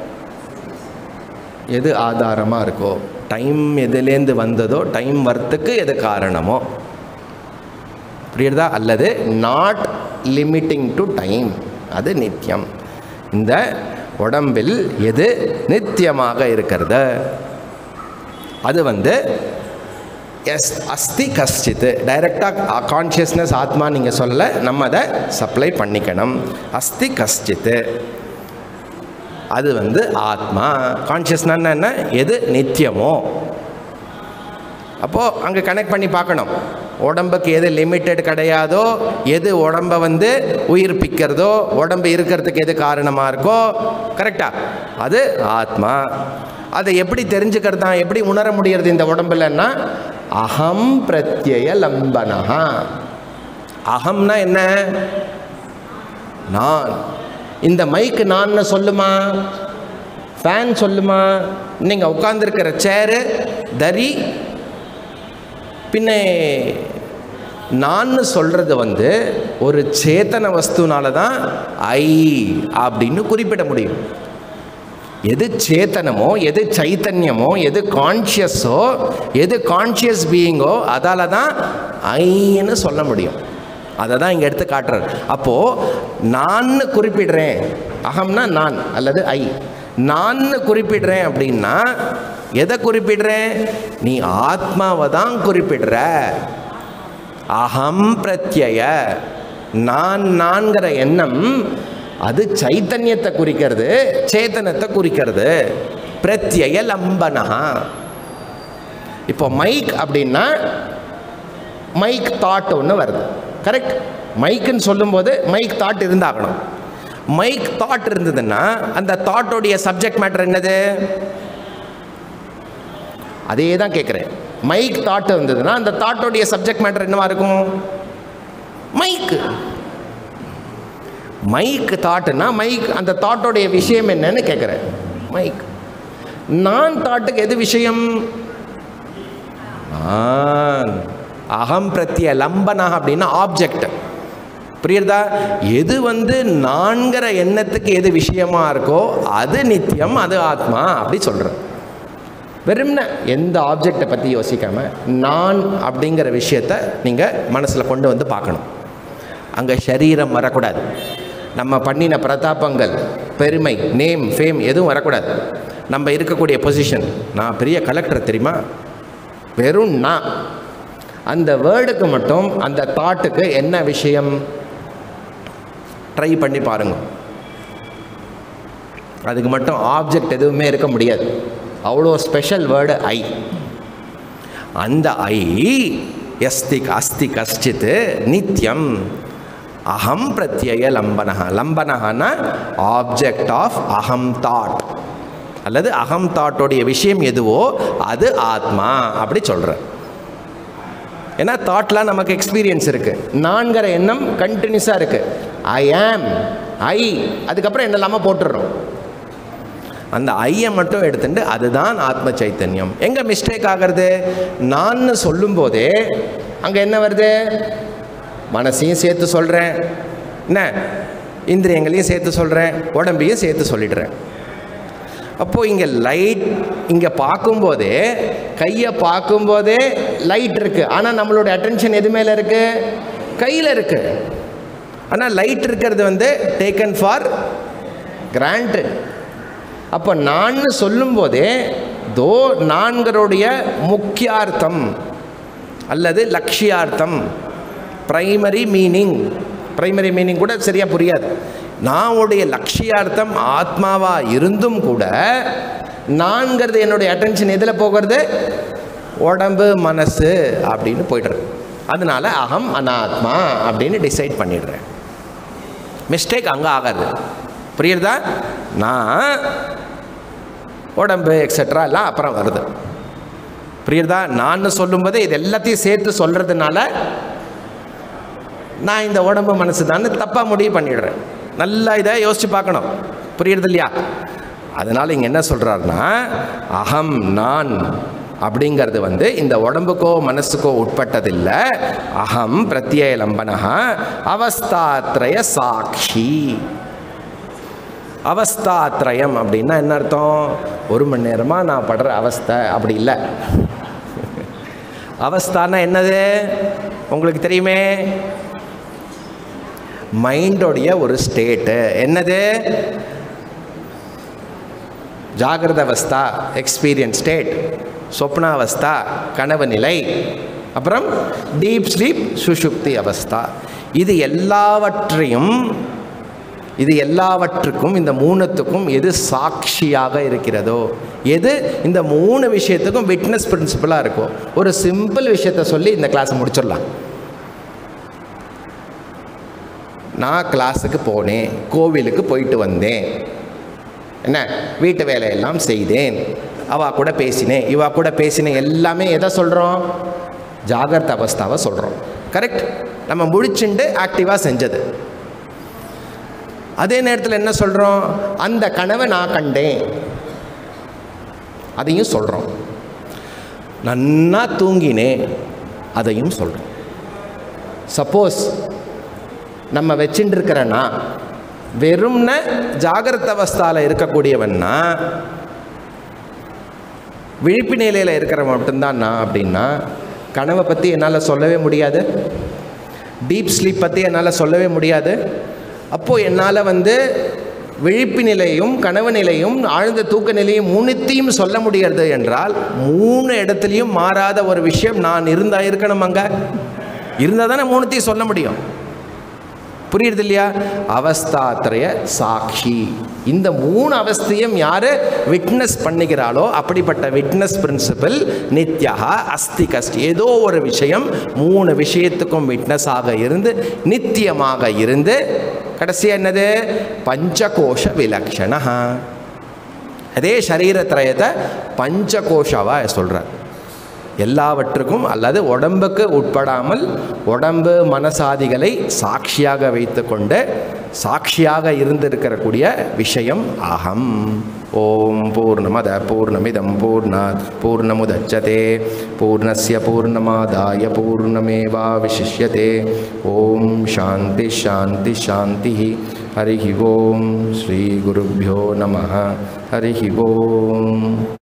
எது ஆதாரமாக இருக்கோ டைம் எதுலேருந்து வந்ததோ டைம் வரத்துக்கு எது காரணமோ புரியுறதா அல்லது நாட் லிமிட்டிங் டு டைம் அது நித்தியம் இந்த உடம்பில் எது நித்தியமாக இருக்கிறது அது வந்து எஸ் அஸ்தி கஷ்டித்து டைரெக்டாக கான்ஷியஸ்னஸ் ஆத்மா நீங்கள் சொல்ல நம்ம அதை சப்ளை பண்ணிக்கணும் அஸ்தி கஷ்டித்து அது வந்து ஆத்மா கான்ஷியஸ்னா என்ன எது நித்தியமோ அப்போது அங்கே கனெக்ட் பண்ணி பார்க்கணும் உடம்புக்கு எது லிமிட்டட் கிடையாதோ எது உடம்பை வந்து உயிர்ப்பிக்கிறதோ உடம்பு இருக்கிறதுக்கு எது காரணமாக இருக்கோ கரெக்டா அது ஆத்மா அதை எப்படி தெரிஞ்சுக்கிறது தான் எப்படி உணர முடியறது இந்த உடம்புலன்னா அகம் பிரத்யய லம்பனஹா அகம்னா என்ன நான் இந்த மைக்கு நான் சொல்லுமா ஃபேன் சொல்லுமா நீங்கள் உட்காந்துருக்கிற சேரு தரி பின்ன நான் சொல்கிறது வந்து ஒரு சேத்தன வஸ்துனால தான் ஐ அப்படின்னு குறிப்பிட முடியும் எது சேத்தனமோ எது சைத்தன்யமோ எது கான்ஷியஸோ எது கான்ஷியஸ் பீயிங்கோ அதால தான் ஐன்னு சொல்ல முடியும் அதை தான் இங்கே எடுத்து காட்டுறாரு அப்போது நான் குறிப்பிடுறேன் அகம்னா நான் அல்லது ஐ நான் குறிப்பிடுறேன் அப்படின்னா எதை குறிப்பிடுறேன் நீ ஆத்மாவை தான் குறிப்பிடுற அகம் பிரத்யய நான் நான்கிற எண்ணம் அது சைத்தன்யத்தை குறிக்கிறது சேத்தனத்தை குறிக்கிறது பிரத்யய லம்பனஹா இப்போ மைக் அப்படின்னா மைக் தாட் ஒன்று வருது கரெக்ட் மைக்குன்னு சொல்லும்போது மைக் தாட் இருந்தாகணும் மைக் தாட் இருந்ததுன்னா அந்த தாட்டோடைய சப்ஜெக்ட் மேட்டர் என்னது அதே தான் கேட்குறேன் மைக் தாட் இருந்ததுன்னா அந்த தாட்டோடைய சப்ஜெக்ட் மேட்டர் என்னவா இருக்கும் மைக்கு மைக் தாட்டுனா மைக் அந்த தாட்டோடைய விஷயம் என்னன்னு கேட்குறேன் மைக் நான் தாட்டுக்கு எது விஷயம் நான் அகம் பிரத்ய லம்பனா அப்படின்னா ஆப்ஜெக்ட் புரியுறதா எது வந்து நான்கிற எண்ணத்துக்கு எது விஷயமா இருக்கோ அது நித்தியம் அது ஆத்மா அப்படி சொல்கிறேன் வெறும்ன எந்த ஆப்ஜெக்டை பற்றி யோசிக்காமல் நான் அப்படிங்கிற விஷயத்தை நீங்கள் மனசில் கொண்டு வந்து பார்க்கணும் அங்கே சரீரம் வரக்கூடாது நம்ம பண்ணின பிரதாபங்கள் பெருமை நேம் ஃபேம் எதுவும் வரக்கூடாது நம்ம இருக்கக்கூடிய பொசிஷன் நான் பெரிய கலெக்டர் தெரியுமா வெறும் நான் அந்த வேர்டுக்கு மட்டும் அந்த தாட்டுக்கு என்ன விஷயம் ட்ரை பண்ணி பாருங்க அதுக்கு மட்டும் ஆப்ஜெக்ட் எதுவுமே இருக்க முடியாது அவ்வளோ ஸ்பெஷல் வேர்டு ஐ அந்த ஐ எஸ்தி அஸ்தி கஷ்டித் நித்தியம் அகம் பிரத்யய லம்பனஹா லம்பனஹானா ஆப்ஜெக்ட் ஆஃப் அகம் தாட் அல்லது அகம் தாட்டோடைய விஷயம் எதுவோ அது ஆத்மா அப்படி சொல்கிறேன் ஏன்னா தாட்லாம் நமக்கு எக்ஸ்பீரியன்ஸ் இருக்குது நான்கிற எண்ணம் கண்டினியூஸாக இருக்குது ஐ ஆம் ஐ அதுக்கப்புறம் என்னெல்லாமல் போட்டுடுறோம் அந்த ஐயை மட்டும் எடுத்துட்டு அதுதான் ஆத்ம சைத்தன்யம் எங்கே மிஸ்டேக் ஆகிறது நான் சொல்லும்போதே அங்கே என்ன வருது மனசையும் சேர்த்து சொல்கிறேன் என்ன இந்திரியங்களையும் சேர்த்து சொல்கிறேன் உடம்பையும் சேர்த்து சொல்லிடுறேன் அப்போது இங்கே லைட் இங்கே பார்க்கும்போதே கையை பார்க்கும்போதே லைட் இருக்குது ஆனால் நம்மளோட அட்டென்ஷன் எது மேலே இருக்குது கையில் இருக்குது ஆனால் லைட் இருக்கிறது வந்து டேக்கன் ஃபார் கிராண்டட் அப்போ நான் சொல்லும்போதே தோ நான்கருடைய முக்கியார்த்தம் அல்லது லட்சியார்த்தம் ப்ரைமரி மீனிங் ப்ரைமரி மீனிங் கூட சரியாக புரியாது நான் உடைய லட்சியார்த்தம் ஆத்மாவாக இருந்தும் கூட நான்கிறது என்னுடைய அட்டென்ஷன் எதில் போகிறது உடம்பு மனசு அப்படின்னு போய்டுறேன் அதனால அகம் அனாத்மா அப்படின்னு டிசைட் பண்ணிடுறேன் மிஸ்டேக் அங்கே ஆகாது புரியுறதா நான் உடம்பு எக்ஸெட்ரா எல்லாம் அப்புறம் வருது புரியுறதா நான் சொல்லும்போது இது எல்லாத்தையும் சேர்த்து சொல்கிறதுனால நான் இந்த உடம்பு மனசு தான் தப்பாக முடிவு பண்ணிடுறேன் நல்லா இதை யோசித்து பார்க்கணும் புரியுறது இல்லையா அதனால் இங்கே என்ன சொல்கிறாருன்னா அகம் நான் அப்படிங்கிறது வந்து இந்த உடம்புக்கோ மனசுக்கோ உட்பட்டதில்லை அகம் பிரத்யய லம்பனஹா அவஸ்தாத்ரய சாட்சி அவஸ்தாத்ரயம் அப்படின்னா என்ன அர்த்தம் ஒரு மணி நேரமாக நான் படுற அவஸ்தை அப்படி இல்லை அவஸ்தானா என்னது உங்களுக்கு தெரியுமே மைண்டோடைய ஒரு ஸ்டேட்டு என்னது ஜாகிரத அவஸ்தா எக்ஸ்பீரியன்ஸ் ஸ்டேட் சொப்னாவஸ்தா கனவு நிலை அப்புறம் டீப் ஸ்லீப் சுஷுப்தி அவஸ்தா இது எல்லாவற்றையும் இது எல்லாவற்றுக்கும் இந்த மூணுத்துக்கும் எது சாட்சியாக இருக்கிறதோ எது இந்த மூணு விஷயத்துக்கும் விட்னஸ் பிரின்சிபலாக இருக்கோ ஒரு சிம்பிள் விஷயத்த சொல்லி இந்த கிளாஸை முடிச்சிடலாம் நான் கிளாஸுக்கு போனேன் கோவிலுக்கு போயிட்டு வந்தேன் என்ன வீட்டு வேலையெல்லாம் செய்தேன் அவா கூட பேசினேன் இவா கூட பேசினேன் எல்லாமே எதை சொல்கிறோம் ஜாகிரத அவஸ்தாவை சொல்கிறோம் கரெக்ட் நம்ம முழிச்சுண்டு ஆக்டிவாக செஞ்சது அதே நேரத்தில் என்ன சொல்கிறோம் அந்த கனவை நான் கண்டேன் அதையும் சொல்கிறோம் நன்னா தூங்கினேன் அதையும் சொல்கிறோம் சப்போஸ் நம்ம வச்சுட்டு இருக்கிறனா வெறும்ன ஜாகிரத அவஸ்தாவில் இருக்கக்கூடியவன்னா விழிப்பு நிலையில் இருக்கிறவன் மட்டும்தான் நான் அப்படின்னா கனவை பற்றி என்னால் சொல்லவே முடியாது டீப் ஸ்லீப் பற்றி என்னால் சொல்லவே முடியாது அப்போது என்னால் வந்து விழிப்பு நிலையும் கனவு நிலையும் ஆழ்ந்த தூக்க நிலையும் மூணுத்தையும் சொல்ல முடியாது என்றால் மூணு இடத்துலையும் மாறாத ஒரு விஷயம் நான் இருந்தா இருக்கணும் அங்கே இருந்தால் தானே மூணுத்தையும் சொல்ல முடியும் புரியுறது இல்லையா அவஸ்தாத்திரய சாட்சி இந்த மூணு அவஸ்தையும் யார் விட்னஸ் பண்ணுகிறாளோ அப்படிப்பட்ட விட்னஸ் பிரின்சிபல் நித்யா அஸ்தி கஸ்ட் ஏதோ ஒரு விஷயம் மூணு விஷயத்துக்கும் விட்னஸாக இருந்து நித்தியமாக இருந்து கடைசி என்னது பஞ்சகோஷ விலக்ஷண அதே சரீரத்திரயத்தை பஞ்சகோஷாவாக சொல்கிறார் எல்லாவற்றுக்கும் அல்லது உடம்புக்கு உட்படாமல் உடம்பு மனசாதிகளை சாட்சியாக வைத்துக்கொண்டு சாட்சியாக இருந்திருக்கிறக்கூடிய விஷயம் அகம் ஓம் பூர்ணமத பூர்ணமிதம் பூர்ணாத் பூர்ணமுதச்சதே பூர்ணஸ்ய பூர்ணமாதாய பூர்ணமேவா விசிஷ்யதே ஓம் சாந்தி சாந்தி சாந்தி ஹரி ஓம் ஸ்ரீ குருभ्यो நம ஹரி ஓம்